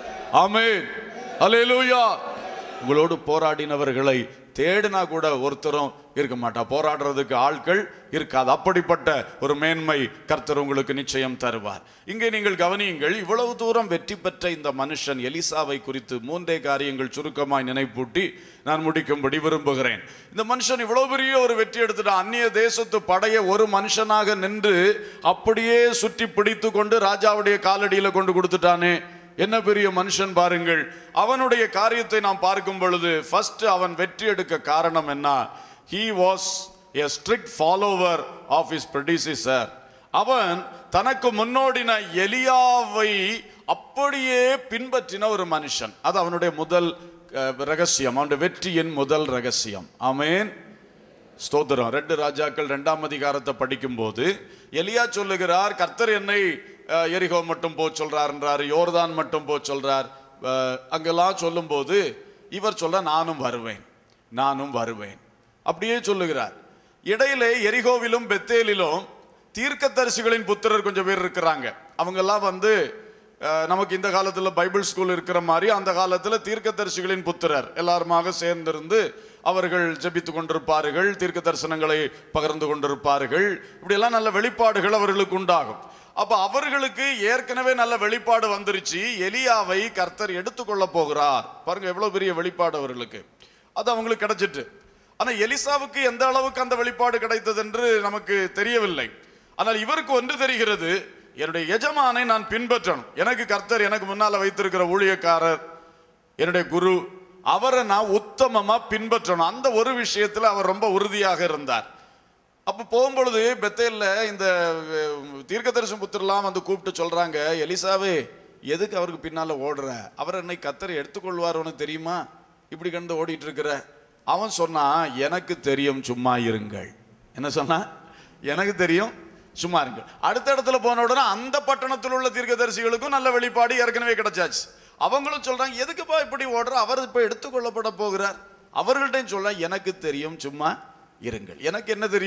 S2: ஆமென் அல்லேலூயா உங்களோடு போராடினவர்களை தேடினா கூட ஒருத்தரும் இருக்க மாட்டா போராடுறதுக்கு ஆட்கள் இருக்காது அப்படிப்பட்ட ஒரு மேன்மை கர்த்தர் உங்களுக்கு நிச்சயம் தருவார் இங்கே நீங்கள் கவனியுங்கள் இவ்வளவு தூரம் வெற்றி பெற்ற இந்த மனுஷன் எலிசாவை குறித்து மூன்றே காரியங்கள் சுருக்கமாய் நினைப்பூட்டி நான் முடிக்கும்படி விரும்புகிறேன் இந்த மனுஷன் இவ்வளவு பெரிய ஒரு வெற்றி எடுத்துட்டான் அந்நிய தேசத்து படையை ஒரு மனுஷனாக நின்று அப்படியே சுற்றி பிடித்து கொண்டு ராஜாவுடைய காலடியில கொண்டு கொடுத்துட்டானே என்ன பெரிய மனுஷன் பாருங்கள் அவனுடைய காரியத்தை நாம் பார்க்கும் பொழுது ஃபர்ஸ்ட் அவன் வெற்றி எடுக்க காரணம் என்ன he was a strict follower of his predecessor அவன் தனக்கு முன்னோடின எலியாவை அப்படியே பின்பற்றின ஒரு மனுஷன் அது அவனுடைய முதல் அஹ், ரகசியம் அவனுடைய வெற்றியின் முதல் ரகசியம் ஆமென் ஸ்தோத்திரம் ரெண்டு ராஜாக்கள் ரெண்டாம் அதிகாரத்தை படிக்கும்போது எலியா சொல்லுகிறார் கர்த்தர் என்னை அஹ், எரிகோ மட்டும் போ சொல்றாருன்றாரு யோர்தான் மட்டும் போ சொல்றார் அஹ், அங்கெல்லாம் சொல்லும்போது இவர் சொல்ல நானும் வருவேன் நானும் வருவேன் அப்படியே சொல்லுகிறார் இடையிலே எரிகோவிலும் பெத்தேலிலும் தீர்க்கதரிசிகளின் புத்திரர் கொஞ்சம் பேர் இருக்கிறாங்க அவங்கெல்லாம் வந்து அஹ், நமக்கு இந்த காலத்துல பைபிள் ஸ்கூல் இருக்கிற மாதிரி அந்த காலத்துல தீர்க்கதரிசிகளின் புத்திரர் எல்லாருமாக சேர்ந்திருந்து அவர்கள் ஜெபித்து கொண்டிருப்பார்கள் தீர்க்க தரிசனங்களை பகிர்ந்து கொண்டிருப்பார்கள் இப்படியெல்லாம் நல்ல வெளிப்பாடுகள் அவர்களுக்கு உண்டாகும் அப்ப அவர்களுக்கு ஏற்கனவே நல்ல வெளிப்பாடு வந்துருச்சு எலியாவை கர்த்தர் எடுத்துக்கொள்ள போகிறார் பாருங்க எவ்வளவு பெரிய வெளிப்பாடு அவர்களுக்கு அது அவங்களுக்கு கிடைச்சிட்டு ஆனா எலிசாவுக்கு எந்த அளவுக்கு அந்த வெளிப்பாடு கிடைத்தது என்று நமக்கு தெரியவில்லை ஆனால் இவருக்கு ஒன்று தெரிகிறது என்னுடைய எஜமானை நான் பின்பற்றணும் எனக்கு கர்த்தர் எனக்கு முன்னால வைத்திருக்கிற ஊழியக்காரர் என்னுடைய குரு அவரை நான் உத்தமமா பின்பற்றணும் அந்த ஒரு விஷயத்துல அவர் ரொம்ப உறுதியாக இருந்தார் அப்ப போகும்பொழுது பெத்தேல்ல இந்த அஹ், தீர்க்கதரிசன புத்திரலாம் வந்து கூப்பிட்டு சொல்றாங்க எலிசாவே எதுக்கு அவருக்கு பின்னால ஓடுற அவர் என்னை கத்தரை எடுத்துக்கொள்வார் உனக்கு தெரியுமா இப்படி கண்டு ஓடிட்டு இருக்கிற அவன் சொன்னான் எனக்கு தெரியும் சும்மா இருங்கள் என்ன சொன்னா எனக்கு தெரியும் சும்மா இருங்கள் அடுத்த இடத்துல போன உடனே அந்த பட்டணத்தில் உள்ள தீர்க்கதரிசிகளுக்கும் நல்ல வெளிப்பாடு ஏற்கனவே கிடைச்சாச்சு அவங்களும் சொல்றாங்க எதுக்குப்பா இப்படி ஓடுற அவர் இப்ப எடுத்துக்கொள்ளப்பட போகிறார் அவர்கள்ட்டையும் சொல்ல எனக்கு தெரியும் சும்மா இருங்கள் எனக்கு என்ன தெரியும்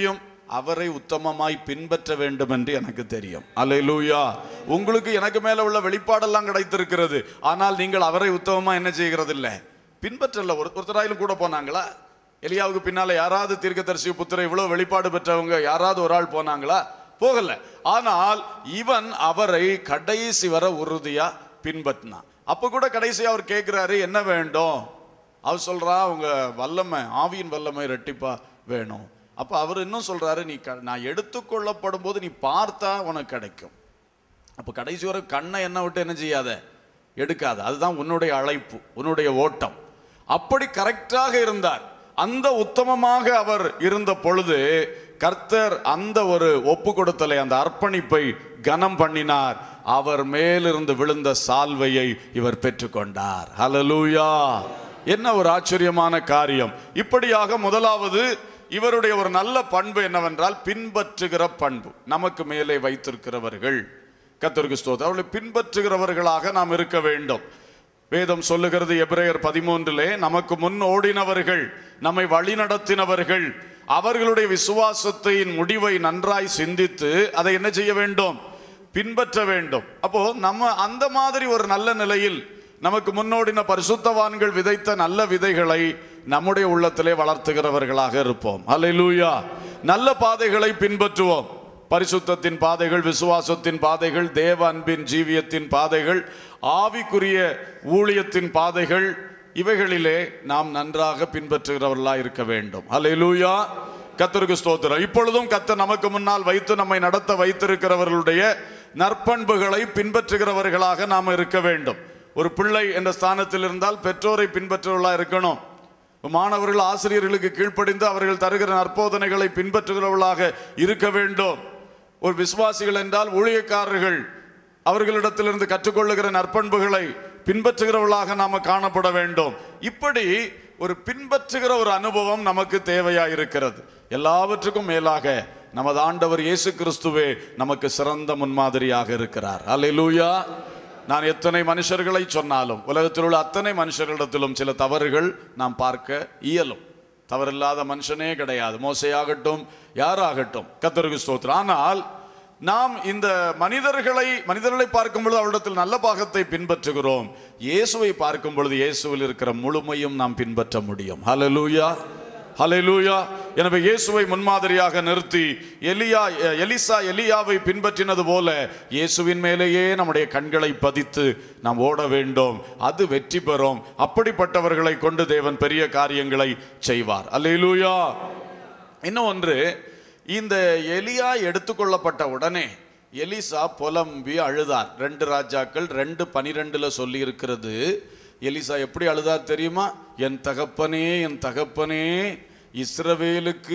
S2: அவரை உத்தமமாய் பின்பற்ற வேண்டும் என்று எனக்கு தெரியும் அல்லேலூயா உங்களுக்கு எனக்கு மேல உள்ள வெளிப்பாடெல்லாம் கிடைத்திருக்கிறது ஆனால் நீங்கள் அவரை உத்தமமா என்ன செய்கிறது இல்லை பின்பற்றல ஒரு ஒருத்தராயிலும் கூட போனாங்களா எலியாவுக்கு பின்னால யாராவது தீர்க்கதரிசி புத்திர இவ்வளவு வெளிப்பாடு பெற்றவங்க யாராவது ஒரு ஆள் போனாங்களா போகல ஆனால் இவன் அவரை கடைசி வர உறுதியா பின்பற்றினான் அப்ப கூட கடைசி அவர் கேட்கிறாரு என்ன வேண்டும் அவர் சொல்றா உங்க வல்லமை ஆவியின் வல்லமை ரெட்டிப்பா வேணும் அப்ப அவர் இன்னும் சொல்றாரு நீ க- நான் எடுத்துக்கொள்ளப்படும் போது நீ பார்த்தா உனக்கு கிடைக்கும் அப்ப கடைசி வரை கண்ணை என்ன விட்டு என்ன செய்யாத எடுக்காத அதுதான் உன்னுடைய அழைப்பு உன்னுடைய ஓட்டம் அப்படி கரெக்டாக இருந்தார் அந்த உத்தமமாக அவர் இருந்த பொழுது கர்த்தர் அந்த ஒரு ஒப்பு கொடுத்தலை அந்த அர்ப்பணிப்பை கனம் பண்ணினார் அவர் மேலிருந்து விழுந்த சால்வையை இவர் பெற்றுக்கொண்டார் ஹalleluya என்ன ஒரு ஆச்சரியமான காரியம் இப்படியாக முதலாவது இவருடைய ஒரு நல்ல பண்பு என்னவென்றால் பின்பற்றுகிற பண்பு நமக்கு மேலே வைத்திருக்கிறவர்கள் கத்தருக்கு ஸ்தோத்திரம் அவர்களை பின்பற்றுகிறவர்களாக நாம் இருக்க வேண்டும் வேதம் சொல்லுகிறது எபிரேயர் பதிமூன்றிலே நமக்கு முன் ஓடினவர்கள் நம்மை வழிநடத்தினவர்கள் அவர்களுடைய விசுவாசத்தின் முடிவை நன்றாய் சிந்தித்து அதை என்ன செய்ய வேண்டும் பின்பற்ற வேண்டும் அப்போ நம்ம அந்த மாதிரி ஒரு நல்ல நிலையில் நமக்கு முன்னோடின பரிசுத்தவான்கள் விதைத்த நல்ல விதைகளை நம்முடைய உள்ளத்திலே வளர்த்துகிறவர்களாக இருப்போம் அல்லேலூயா நல்ல பாதைகளை பின்பற்றுவோம் பரிசுத்தத்தின் பாதைகள் விசுவாசத்தின் பாதைகள் தேவ அன்பின் ஜீவியத்தின் பாதைகள் ஆவிக்குரிய ஊழியத்தின் பாதைகள் இவைகளிலே நாம் நன்றாக பின்பற்றுகிறவர்களாக இருக்க வேண்டும் அல்லேலூயா கத்தருக்கு ஸ்தோத்திரம் இப்பொழுதும் கத்தர் நமக்கு முன்னால் வைத்து நம்மை நடத்த வைத்திருக்கிறவர்களுடைய நற்பண்புகளை பின்பற்றுகிறவர்களாக நாம் இருக்க வேண்டும் ஒரு பிள்ளை என்ற ஸ்தானத்தில் இருந்தால் பெற்றோரை பின்பற்றுவர்களாக இருக்கணும் மாணவர்கள் ஆசிரியர்களுக்கு கீழ்ப்படிந்து அவர்கள் தருகிற நற்போதனைகளை பின்பற்றுகிறவர்களாக இருக்க வேண்டும் ஒரு விசுவாசிகள் என்றால் ஊழியக்காரர்கள் அவர்களிடத்திலிருந்து கற்றுக்கொள்ளுகிற நற்பண்புகளை பின்பற்றுகிறவர்களாக நாம காணப்பட வேண்டும் இப்படி ஒரு பின்பற்றுகிற ஒரு அனுபவம் நமக்கு தேவையா இருக்கிறது எல்லாவற்றுக்கும் மேலாக நமது ஆண்டவர் இயேசு கிறிஸ்துவே நமக்கு சிறந்த முன்மாதிரியாக இருக்கிறார் அல்லேலூயா நான் எத்தனை மனுஷர்களை சொன்னாலும் உலகத்தில் உள்ள அத்தனை மனுஷர்களிடத்திலும் சில தவறுகள் நாம் பார்க்க இயலும் தவறில்லாத மனுஷனே கிடையாது மோசையாகட்டும் யாராகட்டும் கத்தருக்கு ஸ்தோத்திரம் ஆனால் நாம் இந்த மனிதர்களை மனிதர்களை பார்க்கும் பொழுது அவரிடத்தில் நல்ல பாகத்தை பின்பற்றுகிறோம் இயேசுவை பார்க்கும் பொழுது இயேசுவில் இருக்கிற முழுமையும் நாம் பின்பற்ற முடியும் ஹalleluya ஹalleluya எனவே இயேசுவை முன்மாதிரியாக நிறுத்தி எலியா எலிசா எலியாவை பின்பற்றினது போல இயேசுவின் மேலேயே நம்முடைய கண்களை பதித்து நாம் ஓட வேண்டும் அது வெற்றி பெறும் அப்படிப்பட்டவர்களை கொண்டு தேவன் பெரிய காரியங்களை செய்வார் அல்லேலூயா இன்னும் ஒன்று இந்த எலியா எடுத்துக்கொள்ளப்பட்ட உடனே எலிசா புலம்பி அழுதார் ரெண்டு ராஜாக்கள் ரெண்டு பனிரெண்டுல சொல்லி இருக்கிறது எலிசா எப்படி அழுதார் தெரியுமா என் தகப்பனே என் தகப்பனே இஸ்ரவேலுக்கு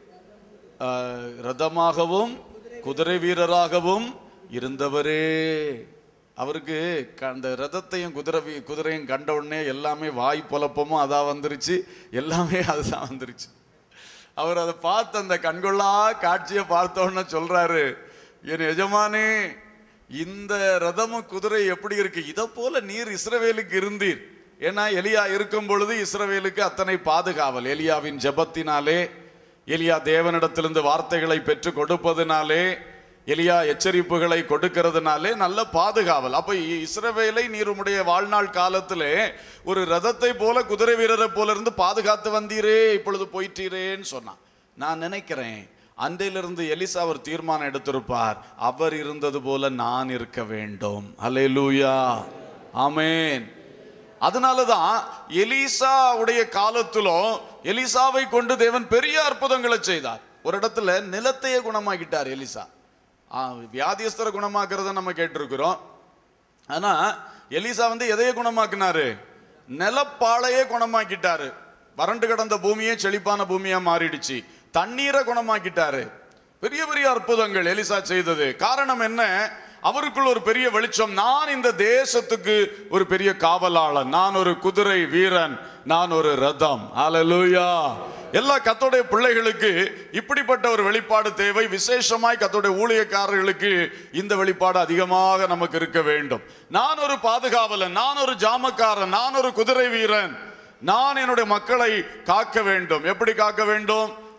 S2: ஆஹ், ரதமாகவும் குதிரை வீரராகவும் இருந்தவரே அவருக்கு க- அந்த ரதத்தையும் குதிரை வீ- குதிரையும் கண்ட உடனே எல்லாமே வாய் பொலப்பமும் அதான் வந்துருச்சு எல்லாமே அதுதான் வந்துருச்சு அவர் அதை பார்த்து அந்த கண்கொள்ளா காட்சியை பார்த்த உடனே சொல்றாரு என் எஜமானே இந்த ரதமும் குதிரை எப்படி இருக்கு இதை போல நீர் இஸ்ரவேலுக்கு இருந்தீர் ஏன்னா எலியா இருக்கும் பொழுது இஸ்ரவேலுக்கு அத்தனை பாதுகாவல் எலியாவின் ஜெபத்தினாலே எலியா தேவனிடத்திலிருந்து வார்த்தைகளை பெற்று கொடுப்பதினாலே எலியா எச்சரிப்புகளை கொடுக்கிறதுனாலே நல்ல பாதுகாவல் அப்ப இ- இஸ்ரவேலை நீர் உம்முடைய வாழ்நாள் காலத்திலே ஒரு ரதத்தை போல குதிரை வீரரை போல இருந்து பாதுகாத்து வந்தீரே இப்பொழுது போயிட்டீரேன்னு சொன்னான் நான் நினைக்கிறேன் அன்றையிலிருந்து எலிசா அவர் தீர்மானம் எடுத்திருப்பார் அவர் இருந்தது போல நான் இருக்க வேண்டும் அல்லேலூயா ஆமென் அதனாலதான் எலிசா உடைய காலத்திலும் எலிசாவை கொண்டு தேவன் பெரிய அற்புதங்களை செய்தார் ஒரு இடத்துல நிலத்தையே குணமாக்கிட்டார் எலிசா ஆ, வியாதியஸ்தரை குணமாக்குறத நம்ம கேட்டிருக்கிறோம் ஆனா எலிசா வந்து எதையே குணமாக்குனாரு நிலப்பாளையே குணமாக்கிட்டாரு வறண்டு கிடந்த பூமியே செழிப்பான பூமியா மாறிடுச்சு தண்ணீரை குணமாக்கிட்டாரு பெரிய பெரிய அற்புதங்கள் எலிசா செய்தது காரணம் என்ன அவருக்குள் ஒரு பெரிய வெளிச்சம் நான் இந்த தேசத்துக்கு ஒரு பெரிய காவலாளன் நான் ஒரு குதிரை வீரன் நான் ஒரு ரதம் ஹalleluya எல்லா கத்தோடைய பிள்ளைகளுக்கு இப்படிப்பட்ட ஒரு வெளிப்பாடு தேவை விசேஷமாய் கத்தோடைய ஊழியக்காரர்களுக்கு இந்த வெளிப்பாடு அதிகமாக நமக்கு இருக்க வேண்டும் நான் ஒரு பாதுகாவலன் நான் ஒரு ஜாமக்காரன் நான் ஒரு குதிரை வீரன் நான் என்னுடைய மக்களை காக்க வேண்டும் எப்படி காக்க வேண்டும்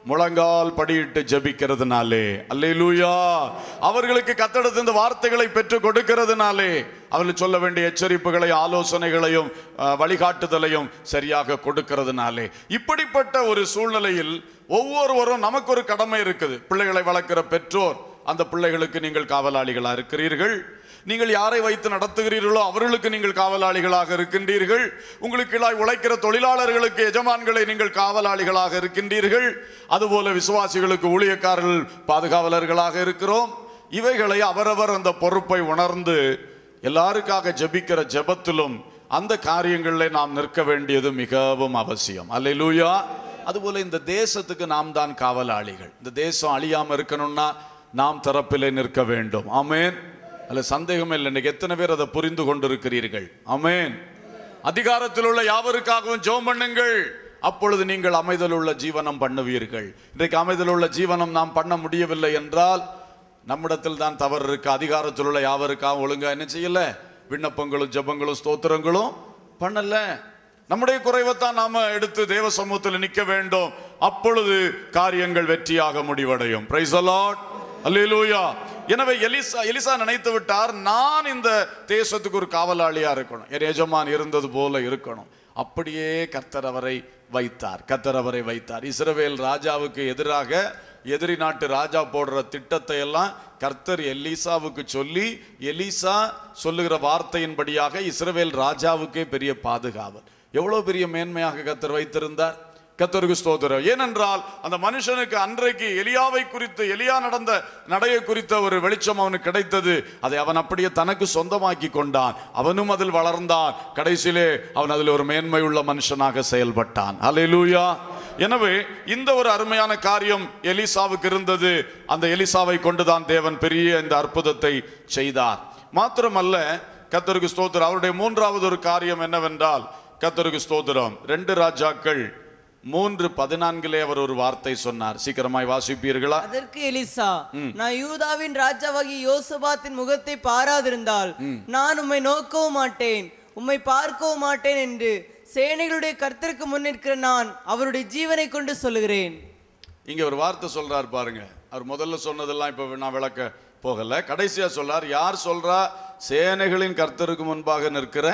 S2: முழங்கால் படியிட்டு ஜெபிக்கிறதுனாலே அல்லேலூயா அவர்களுக்கு கத்தடத்து இந்த வார்த்தைகளை பெற்று கொடுக்கிறதுனாலே அவர்கள் சொல்ல வேண்டிய எச்சரிப்புகளை ஆலோசனைகளையும் அஹ், வழிகாட்டுதலையும் சரியாக கொடுக்கிறதுனாலே இப்படிப்பட்ட ஒரு சூழ்நிலையில் ஒவ்வொருவரும் நமக்கு ஒரு கடமை இருக்குது பிள்ளைகளை வளர்க்கிற பெற்றோர் அந்த பிள்ளைகளுக்கு நீங்கள் காவலாளிகளா இருக்கிறீர்கள் நீங்கள் யாரை வைத்து நடத்துகிறீர்களோ அவர்களுக்கு நீங்கள் காவலாளிகளாக இருக்கின்றீர்கள் உங்களுக்கு கீழாய் உழைக்கிற தொழிலாளர்களுக்கு எஜமான்களை நீங்கள் காவலாளிகளாக இருக்கின்றீர்கள் அதுபோல விசுவாசிகளுக்கு ஊழியக்காரர்கள் பாதுகாவலர்களாக இருக்கிறோம் இவைகளை அவரவர் அந்த பொறுப்பை உணர்ந்து எல்லாருக்காக ஜெபிக்கிற ஜெபத்திலும் அந்த காரியங்களில் நாம் நிற்க வேண்டியது மிகவும் அவசியம் அல்லேலூயா அதுபோல இந்த தேசத்துக்கு நாம் தான் காவலாளிகள் இந்த தேசம் அழியாம இருக்கணும்னா நாம் தரப்பிலே நிற்க வேண்டும் ஆமென் அல்ல சந்தேகம் இல்லை இன்னைக்கு எத்தனை பேர் அதை புரிந்து கொண்டிருக்கிறீர்கள் ஆமென் அதிகாரத்தில் உள்ள யாவருக்காகவும் ஜெபம் பண்ணுங்கள் அப்பொழுது நீங்கள் அமைதல் உள்ள ஜீவனம் பண்ணுவீர்கள் இன்றைக்கு அமைதல் உள்ள ஜீவனம் நாம் பண்ண முடியவில்லை என்றால் நம்மிடத்தில் தான் தவறு இருக்கு அதிகாரத்தில் உள்ள யாவருக்காகவும் ஒழுங்கா என்ன செய்யல விண்ணப்பங்களும் ஜெபங்களும் ஸ்தோத்திரங்களும் பண்ணல நம்முடைய குறைவைத்தான் நாம எடுத்து தேவ சமூகத்தில் நிற்க வேண்டும் அப்பொழுது காரியங்கள் வெற்றியாக முடிவடையும் பிரைஸ் அலாட் அல்லேலூயா எனவே எலிசா எலிசா நினைத்து விட்டார் நான் இந்த தேசத்துக்கு ஒரு காவலாளியா இருக்கணும் என் எஜமான் இருந்தது போல இருக்கணும் அப்படியே கர்த்தர் அவரை வைத்தார் கர்த்தர் அவரை வைத்தார் இஸ்ரவேல் ராஜாவுக்கு எதிராக எதிரி நாட்டு ராஜா போடுற திட்டத்தை எல்லாம் கர்த்தர் எலிசாவுக்கு சொல்லி எலிசா சொல்லுகிற வார்த்தையின்படியாக இஸ்ரவேல் ராஜாவுக்கே பெரிய பாதுகாவல் எவ்வளவு பெரிய மேன்மையாக கர்த்தர் வைத்திருந்தார் கத்தருக்கு ஸ்தோத்திரம் ஏனென்றால் அந்த மனுஷனுக்கு அன்றைக்கு எலியாவை குறித்து எலியா நடந்த நடையை குறித்த ஒரு வெளிச்சம் அவனுக்கு கிடைத்தது அதை அவன் அப்படியே தனக்கு சொந்தமாக்கி கொண்டான் அவனும் அதில் வளர்ந்தான் கடைசியிலே அவன் அதில் ஒரு மேன்மை உள்ள மனுஷனாக செயல்பட்டான் அல்லேலூயா எனவே இந்த ஒரு அருமையான காரியம் எலிசாவுக்கு இருந்தது அந்த எலிசாவை கொண்டுதான் தேவன் பெரிய இந்த அற்புதத்தை செய்தார் மாத்திரமல்ல கத்தருக்கு ஸ்தோத்திரம் அவருடைய மூன்றாவது ஒரு காரியம் என்னவென்றால் கத்தருக்கு ஸ்தோத்திரம் ரெண்டு ராஜாக்கள் மூன்று பதினான்கிலே அவர் ஒரு வார்த்தை சொன்னார் சீக்கிரமாய் வாசிப்பீர்களா
S3: அதற்கு எலிசா நான் யூதாவின் ராஜாவாகிய யோசபாத்தின் முகத்தை பாராதிருந்தால் நான் உம்மை நோக்கவும் மாட்டேன் உம்மை பார்க்கவும் மாட்டேன் என்று சேனைகளுடைய கர்த்தருக்கு முன்னிற்கிற நான் அவருடைய ஜீவனை கொண்டு சொல்லுகிறேன்
S2: இங்க ஒரு வார்த்தை சொல்றார் பாருங்க அவர் முதல்ல சொன்னதெல்லாம் இப்ப நான் விளக்க போகல கடைசியா சொல்றார் யார் சொல்றா சேனைகளின் கர்த்தருக்கு முன்பாக நிற்கிற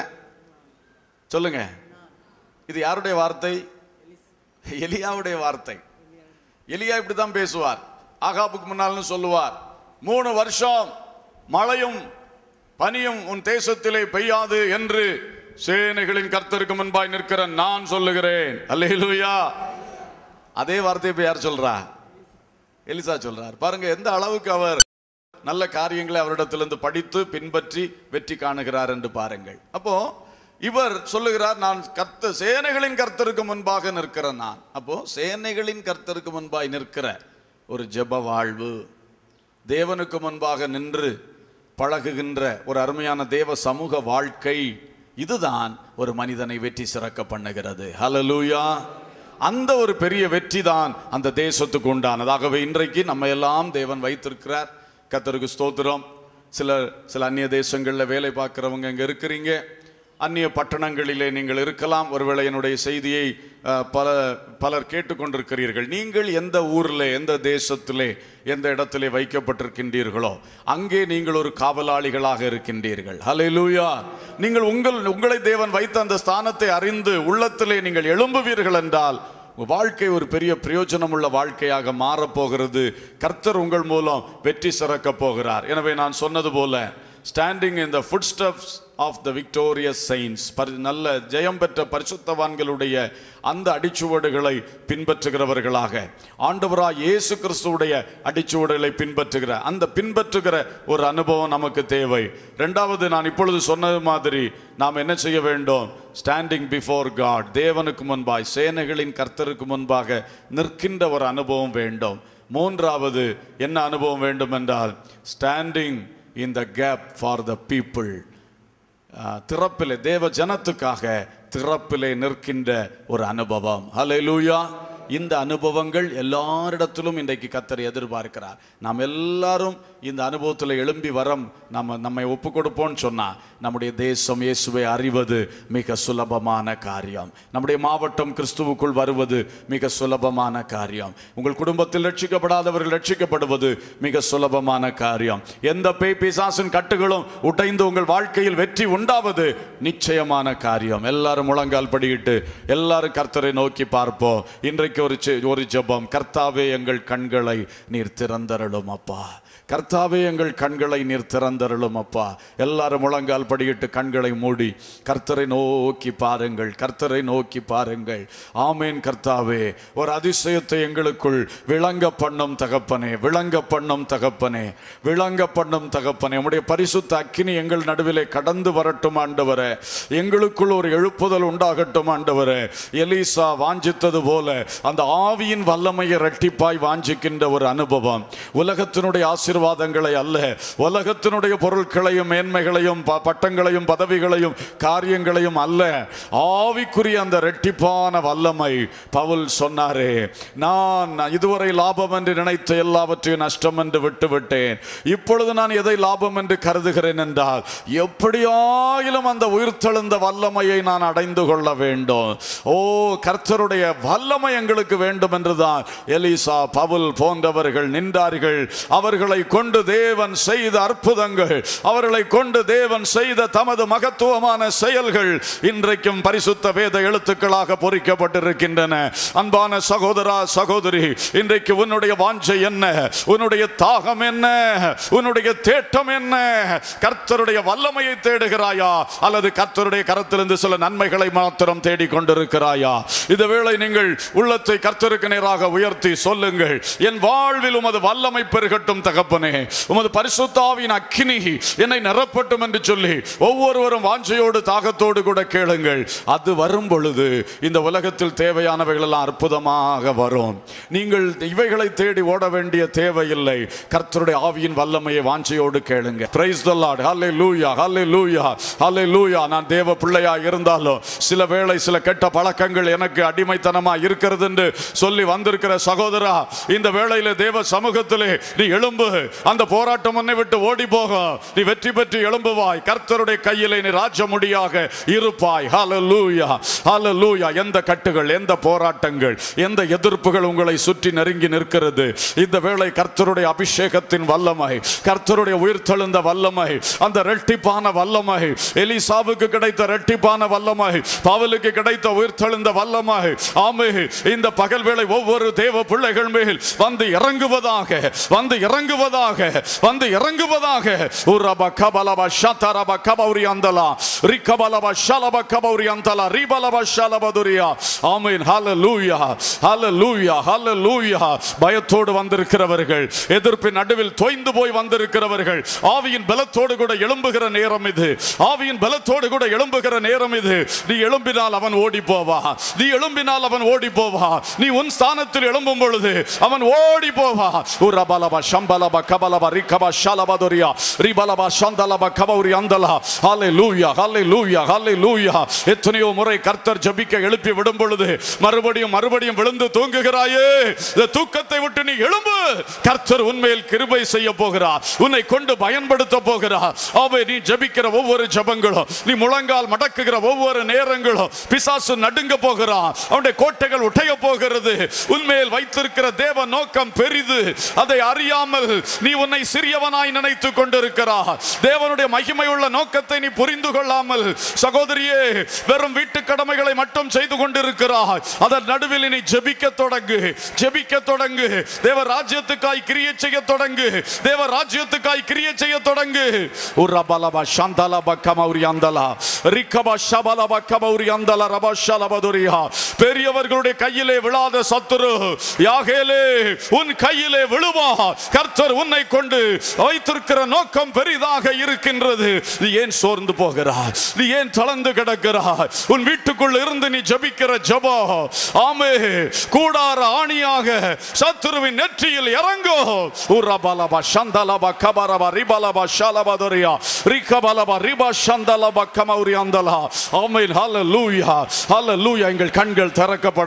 S2: சொல்லுங்க இது யாருடைய வார்த்தை எலியாவுடைய வார்த்தை எலியா இப்படித்தான் பேசுவார் ஆகாப்புக்கு முன்னால்னு சொல்லுவார் மூணு வருஷம் மழையும் பனியும் உன் தேசத்திலே பெய்யாது என்று சேனைகளின் கர்த்தருக்கு முன்பாய் நிற்கிற நான் சொல்லுகிறேன் அல்லேலூயா அதே வார்த்தையை இப்ப யார் சொல்றா எலிசா சொல்றார் பாருங்க எந்த அளவுக்கு அவர் நல்ல காரியங்களை அவரிடத்திலிருந்து படித்து பின்பற்றி வெற்றி காணுகிறார் என்று பாருங்கள் அப்போ இவர் சொல்லுகிறார் நான் கர்த்த சேனைகளின் கர்த்தருக்கு முன்பாக நிற்கிற நான் அப்போ சேனைகளின் கர்த்தருக்கு முன்பாய் நிற்கிற ஒரு ஜெப வாழ்வு தேவனுக்கு முன்பாக நின்று பழகுகின்ற ஒரு அருமையான தேவ சமூக வாழ்க்கை இதுதான் ஒரு மனிதனை வெற்றி சிறக்க பண்ணுகிறது ஹalleluya அந்த ஒரு பெரிய வெற்றி தான் அந்த தேசத்துக்கு உண்டானது ஆகவே இன்றைக்கு நம்ம எல்லாம் தேவன் வைத்திருக்கிறார் கத்தருக்கு ஸ்தோத்திரம் சில சில அந்நிய தேசங்களில் வேலை பார்க்குறவங்க இங்கே இருக்கிறீங்க அந்நிய பட்டணங்களிலே நீங்கள் இருக்கலாம் ஒருவேளை என்னுடைய செய்தியை அஹ், பல பலர் கேட்டுக்கொண்டிருக்கிறீர்கள் நீங்கள் எந்த ஊரில் எந்த தேசத்திலே எந்த இடத்திலே வைக்கப்பட்டிருக்கின்றீர்களோ அங்கே நீங்கள் ஒரு காவலாளிகளாக இருக்கின்றீர்கள் ஹalleluya நீங்கள் உங்கள் உங்களை தேவன் வைத்த அந்த ஸ்தானத்தை அறிந்து உள்ளத்திலே நீங்கள் எழும்புவீர்கள் என்றால் உங்க வாழ்க்கை ஒரு பெரிய பிரயோஜனமுள்ள வாழ்க்கையாக மாறப்போகிறது கர்த்தர் உங்கள் மூலம் வெற்றி சிறக்க போகிறார் எனவே நான் சொன்னது போல standing in the footsteps of the victorious saints பரி நல்ல ஜெயம் பெற்ற பரிசுத்தவான்களுடைய அந்த அடிச்சுவடுகளை பின்பற்றுகிறவர்களாக ஆண்டவராய் இயேசு கிறிஸ்துவுடைய அடிச்சுவடுகளை பின்பற்றுகிற அந்த பின்பற்றுகிற ஒரு அனுபவம் நமக்கு தேவை ரெண்டாவது நான் இப்பொழுது சொன்னது மாதிரி நாம் என்ன செய்ய வேண்டும் ஸ்டாண்டிங் பிஃபோர் காட் தேவனுக்கு முன்பாய் சேனைகளின் கர்த்தருக்கு முன்பாக நிற்கின்ற ஒரு அனுபவம் வேண்டும் மூன்றாவது என்ன அனுபவம் வேண்டும் என்றால் standing in the gap for the people திறப்பிலே தேவ ஜனத்துக்காக திறப்பிலே நிற்கின்ற ஒரு அனுபவம் ஹalleluya இந்த அனுபவங்கள் எல்லாரிடத்திலும் இன்றைக்கு கத்தர் எதிர்பார்க்கிறார் நாம் எல்லாரும் இந்த அனுபவத்தில் எழும்பி வரம் நம்ம நம்மை ஒப்பு கொடுப்போம்னு சொன்னா நம்முடைய தேசம் இயேசுவை அறிவது மிக சுலபமான காரியம் நம்முடைய மாவட்டம் கிறிஸ்துவுக்குள் வருவது மிக சுலபமான காரியம் உங்கள் குடும்பத்தில் ரட்சிக்கப்படாதவர்கள் ரட்சிக்கப்படுவது மிக சுலபமான காரியம் எந்த பேய் பிசாசின் கட்டுகளும் உடைந்து உங்கள் வாழ்க்கையில் வெற்றி உண்டாவது நிச்சயமான காரியம் எல்லாரும் முழங்கால் படியிட்டு எல்லாரும் கர்த்தரை நோக்கி பார்ப்போம் இன்றைக்கு ஒரு செ- ஒரு ஜெபம் கர்த்தாவே எங்கள் கண்களை நீர் திறந்தருளும் அப்பா கர்த்தாவே எங்கள் கண்களை நீர் திறந்தருளும் அப்பா எல்லாரும் முழங்கால் படியிட்டு கண்களை மூடி கர்த்தரை நோக்கி பாருங்கள் கர்த்தரை நோக்கி பாருங்கள் ஆமேன் கர்த்தாவே ஒரு அதிசயத்தை எங்களுக்குள் விளங்க பண்ணும் தகப்பனே விளங்க பண்ணும் தகப்பனே விளங்க பண்ணும் தகப்பனே உம்முடைய பரிசுத்த அக்கினி எங்கள் நடுவிலே கடந்து வரட்டும் ஆண்டவரே எங்களுக்குள் ஒரு எழுப்புதல் உண்டாகட்டும் ஆண்டவரே எலீசா வாஞ்சித்தது போல அந்த ஆவியின் வல்லமையை இரட்டிப்பாய் வாஞ்சிக்கின்ற ஒரு அனுபவம் உலகத்தினுடைய ஆசீர்வாதங்களை அல்ல உலகத்தினுடைய பொருட்களையும் மேன்மைகளையும் ப- பட்டங்களையும் பதவிகளையும் காரியங்களையும் அல்ல ஆவிக்குரிய அந்த இரட்டிப்பான வல்லமை பவுல் சொன்னாரே நான் இதுவரை லாபம் என்று நினைத்த எல்லாவற்றையும் நஷ்டம் என்று விட்டுவிட்டேன் இப்பொழுது நான் எதை லாபம் என்று கருதுகிறேன் என்றால் எப்படியாயிலும் அந்த உயிர்த்தெழுந்த வல்லமையை நான் அடைந்து கொள்ள வேண்டும் ஓ கர்த்தருடைய வல்லமை எங்களுக்கு வேண்டும் என்றுதான் எலிசா பவுல் போன்றவர்கள் நின்றார்கள் அவர்களை கொண்டு தேவன் செய்த அற்புதங்கள் அவர்களை கொண்டு தேவன் செய்த தமது மகத்துவமான செயல்கள் இன்றைக்கும் பரிசுத்த வேத எழுத்துக்களாக பொறிக்கப்பட்டிருக்கின்றன அன்பான சகோதரா சகோதரி இன்றைக்கு உன்னுடைய வாஞ்சை என்ன உன்னுடைய தாகம் என்ன உன்னுடைய தேட்டம் என்ன கர்த்தருடைய வல்லமையை தேடுகிறாயா அல்லது கர்த்தருடைய கரத்திலிருந்து சில நன்மைகளை மாத்திரம் தேடிக் கொண்டிருக்கிறாயா இந்த வேளை நீங்கள் உள்ளத்தை கர்த்தருக்கு நேராக உயர்த்தி சொல்லுங்கள் என் வாழ்வில் உமது வல்லமை பெருகட்டும் தகப்பனே உமது பரிசுத்தாவின் அக்கினி என்னை நிரப்பட்டும் என்று சொல்லி ஒவ்வொருவரும் வாஞ்சையோடு தாகத்தோடு கூட கேளுங்கள் அது வரும் பொழுது இந்த உலகத்தில் தேவையானவைகள் எல்லாம் அற்புதமாக வரும் நீங்கள் இவைகளை தேடி ஓட வேண்டிய தேவையில்லை கர்த்தருடைய ஆவியின் வல்லமையை வாஞ்சையோடு கேளுங்க பிரைஸ் த லார்ட் ஹalleluya ஹalleluya ஹalleluya நான் தேவ பிள்ளையா இருந்தாலும் சில வேளை சில கெட்ட பழக்கங்கள் எனக்கு அடிமைத்தனமா இருக்கிறது என்று சொல்லி வந்திருக்கிற சகோதரா இந்த வேளையில தேவ சமூகத்திலே நீ எழும்பு அந்த போராட்டம் உன்னை விட்டு ஓடி போகும் நீ வெற்றி பெற்று எழும்புவாய் கர்த்தருடைய கையிலே நீ ராஜமுடியாக இருப்பாய் ஹalleluya ஹalleluya எந்த கட்டுகள் எந்த போராட்டங்கள் எந்த எதிர்ப்புகள் உங்களை சுற்றி நெருங்கி நிற்கிறது இந்த வேளை கர்த்தருடைய அபிஷேகத்தின் வல்லமை கர்த்தருடைய உயிர்த்தெழுந்த வல்லமை அந்த ரெட்டிப்பான வல்லமை எலிசாவுக்கு கிடைத்த ரெட்டிப்பான வல்லமை பவுலுக்கு கிடைத்த உயிர்த்தெழுந்த வல்லமை ஆமே இந்த பகல் வேளை ஒவ்வொரு தேவ பிள்ளைகள் மேல் வந்து இறங்குவதாக வந்து இறங்குவதாக வந்து இறங்குவதாக உரப கபலப ஷதரப கபௌரி அந்தலா ரிகபலப ஷலப கபௌரி அந்தலா ரிபலப ஷலபதுரியா ஆமென் ஹalleluya ஹalleluya ஹalleluya பயத்தோடு வந்திருக்கிறவர்கள் எதிர்ப்பின் நடுவில் தோய்ந்து போய் வந்திருக்கிறவர்கள் ஆவியின் பலத்தோடு கூட எழும்புகிற நேரம் இது ஆவியின் பலத்தோடு கூட எழும்புகிற நேரம் இது நீ எழும்பினால் அவன் ஓடி போவா நீ எழும்பினால் அவன் ஓடி போவா நீ உன் ஸ்தானத்தில் எழும்பும் பொழுது அவன் ஓடி போவா உரபலப ஷம்பலப கபலப ரிகப ஷலபதுரியா ரிபலப ஷந்தலப கபௌரி அந்தலா ஹalleluya ஹalleluya ஹalleluya எத்தனையோ முறை கர்த்தர் ஜெபிக்க எழுப்பி விடும் பொழுது மறுபடியும் மறுபடியும் விழுந்து தூங்குகிறாயே இந்த தூக்கத்தை விட்டு நீ எழும்பு கர்த்தர் உண்மையில் கிருபை செய்ய போகிறார் உன்னை கொண்டு பயன்படுத்த போகிறார் அவை நீ ஜெபிக்கிற ஒவ்வொரு ஜெபங்களும் நீ முழங்கால் மடக்குகிற ஒவ்வொரு நேரங்களும் பிசாசு நடுங்க போகிறான் அவனுடைய கோட்டைகள் உடைய போகிறது உண்மையில் வைத்திருக்கிற தேவ நோக்கம் பெரிது அதை அறியாமல் நீ உன்னை சிறியவனாய் நினைத்து கொண்டிருக்கிறார் தேவனுடைய மகிமை உள்ள நோக்கத்தை நீ புரிந்து கொள்ளாமல் சகோதரியே வெறும் வீட்டு கடமைகளை மட்டும் செய்து கொண்டிருக்கிறாய் அதன் நடுவில் நீ ஜெபிக்க தொடங்கு ஜெபிக்க தொடங்கு தேவ ராஜ்யத்துக்காய் கிரிய செய்ய தொடங்கு தேவ ராஜ்யத்துக்காய் கிரிய செய்ய தொடங்கு உரபலப சந்தலப கமௌரியந்தலா ரிக்கப ஷபலப கமௌரியந்தல ரப ஷலபதுரியா பெரியவர்களுடைய கையிலே விழாத சத்துரு யாகேலே உன் கையிலே விழுவா கர்த்தர் உன்னை கொண்டு வைத்திருக்கிற நோக்கம் பெரிதாக இருக்கின்றது நீ ஏன் சோர்ந்து போகிறாய் நீ ஏன் தளர்ந்து கிடக்கிறாய் உன் வீட்டுக்குள் இருந்து நீ ஜெபிக்கிற ஜெபம் ஆமே கூடார ஆணியாக சத்துருவின் நெற்றியில் இறங்கோ உரபலப சந்தலப கபரப ரிபலப ஷலபதுரியா ரிகபலப ரிப சந்தலப கமௌரி அந்தலா ஆமென் ஹalleluya ஹalleluya எங்கள் கண்கள் திறக்கப்படட்டும்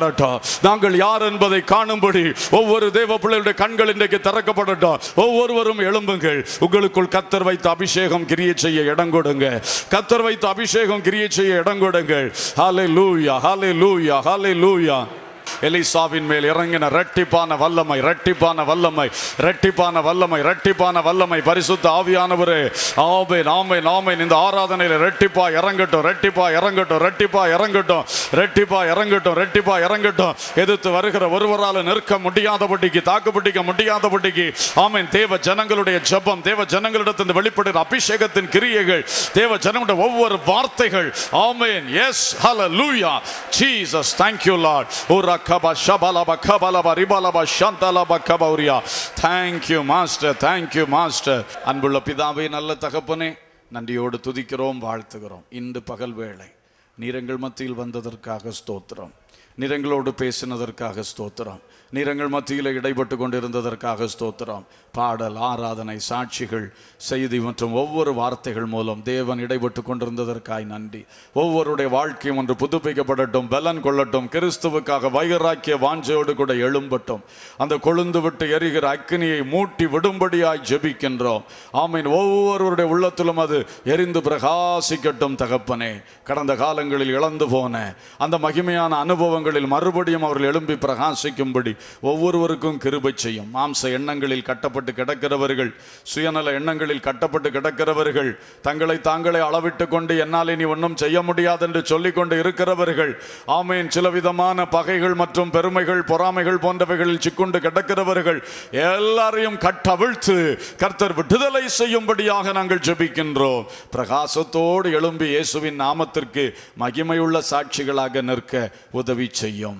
S2: நாங்கள் யார் என்பதை காணும்படி ஒவ்வொரு தேவ பிள்ளைகளுடைய கண்கள் இன்றைக்கு திறக்கப்படட்டும் ஒவ்வொருவரும் எழும்புங்கள் உங்களுக்குள் கத்தர் வைத்த அபிஷேகம் கிரியை செய்ய இடம் கொடுங்க கத்தர் வைத்த அபிஷேகம் கிரியை செய்ய இடம் கொடுங்கள் ஹாலே லூயா ஹாலே லூயா ஹாலே லூயா எலிசாவின் மேல் இறங்கின ரெட்டிப்பான வல்லமை ரெட்டிப்பான வல்லமை ரெட்டிப்பான வல்லமை ரெட்டிப்பான வல்லமை பரிசுத்த ஆவியானவரே ஆமென் ஆமென் ஆமென் இந்த ஆராதனையில ரெட்டிப்பா இறங்கட்டும் ரெட்டிப்பா இறங்கட்டும் ரெட்டிப்பா இறங்கட்டும் ரெட்டிப்பா இறங்கட்டும் ரெட்டிப்பா இறங்கட்டும் எதிர்த்து வருகிற ஒருவரால் நிற்க முடியாதபடிக்கு தாக்குப்பிடிக்க முடியாதபடிக்கு ஆமென் தேவ ஜனங்களுடைய ஜெபம் தேவ ஜனங்களிடத்திலிருந்து வெளிப்படுகிற அபிஷேகத்தின் கிரியைகள் தேவ ஜனங்களுடைய ஒவ்வொரு வார்த்தைகள் amen yes hallelujah Jesus thank you lord உரகப ஷபலப கபலப ரிபலப ஷந்தலப கபௌரியா thank you master thank you master அன்புள்ள பிதாவே நல்ல தகப்பனே நன்றியோடு துதிக்கிறோம் வாழ்த்துகிறோம் இன்று பகல் வேளை நீரங்கள் மத்தியில் வந்ததற்காக ஸ்தோத்திரம் நிறங்களோடு பேசினதற்காக ஸ்தோத்திரம் நிறங்கள் மத்தியில் இடைப்பட்டு கொண்டிருந்ததற்காக ஸ்தோத்திரம் பாடல் ஆராதனை சாட்சிகள் செய்தி மற்றும் ஒவ்வொரு வார்த்தைகள் மூலம் தேவன் இடைப்பட்டு கொண்டிருந்ததற்காய் நன்றி ஒவ்வொருடைய வாழ்க்கையும் ஒன்று புதுப்பிக்கப்படட்டும் பலன் கொள்ளட்டும் கிறிஸ்துவுக்காக வைராக்கிய வாஞ்சையோடு கூட எழும்பட்டும் அந்த கொழுந்து விட்டு எரிகிற அக்கினியை மூட்டி விடும்படியாய் ஜெபிக்கின்றோம் ஆமீன் ஒவ்வொருவருடைய உள்ளத்திலும் அது எரிந்து பிரகாசிக்கட்டும் தகப்பனே கடந்த காலங்களில் இழந்து போன அந்த மகிமையான அனுபவங்களில் மறுபடியும் அவர்கள் எழும்பி பிரகாசிக்கும்படி ஒவ்வொருவருக்கும் கிருபை செய்யும் மாம்ச எண்ணங்களில் கட்டப்பட்டு கிடக்கிறவர்கள் சுயநல எண்ணங்களில் கட்டப்பட்டு கிடக்கிறவர்கள் தங்களை தாங்களே அளவிட்டு கொண்டு என்னால் இனி ஒன்றும் செய்ய முடியாது என்று சொல்லிக்கொண்டு இருக்கிறவர்கள் ஆமேன் சில விதமான பகைகள் மற்றும் பெருமைகள் பொறாமைகள் போன்றவைகளில் சிக்குண்டு கிடக்கிறவர்கள் எல்லாரையும் கட்டவிழ்த்து கர்த்தர் விடுதலை செய்யும்படியாக நாங்கள் ஜெபிக்கின்றோம் பிரகாசத்தோடு எழும்பி இயேசுவின் நாமத்திற்கு மகிமையுள்ள சாட்சிகளாக நிற்க உதவி செய்யும்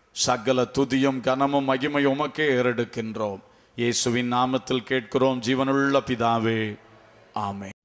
S2: சகல துதியும் கனமும் மகிமையும் உமக்கே ஏறெடுக்கின்றோம் இயேசுவின் நாமத்தில் கேட்கிறோம் ஜீவனுள்ள பிதாவே ஆமென்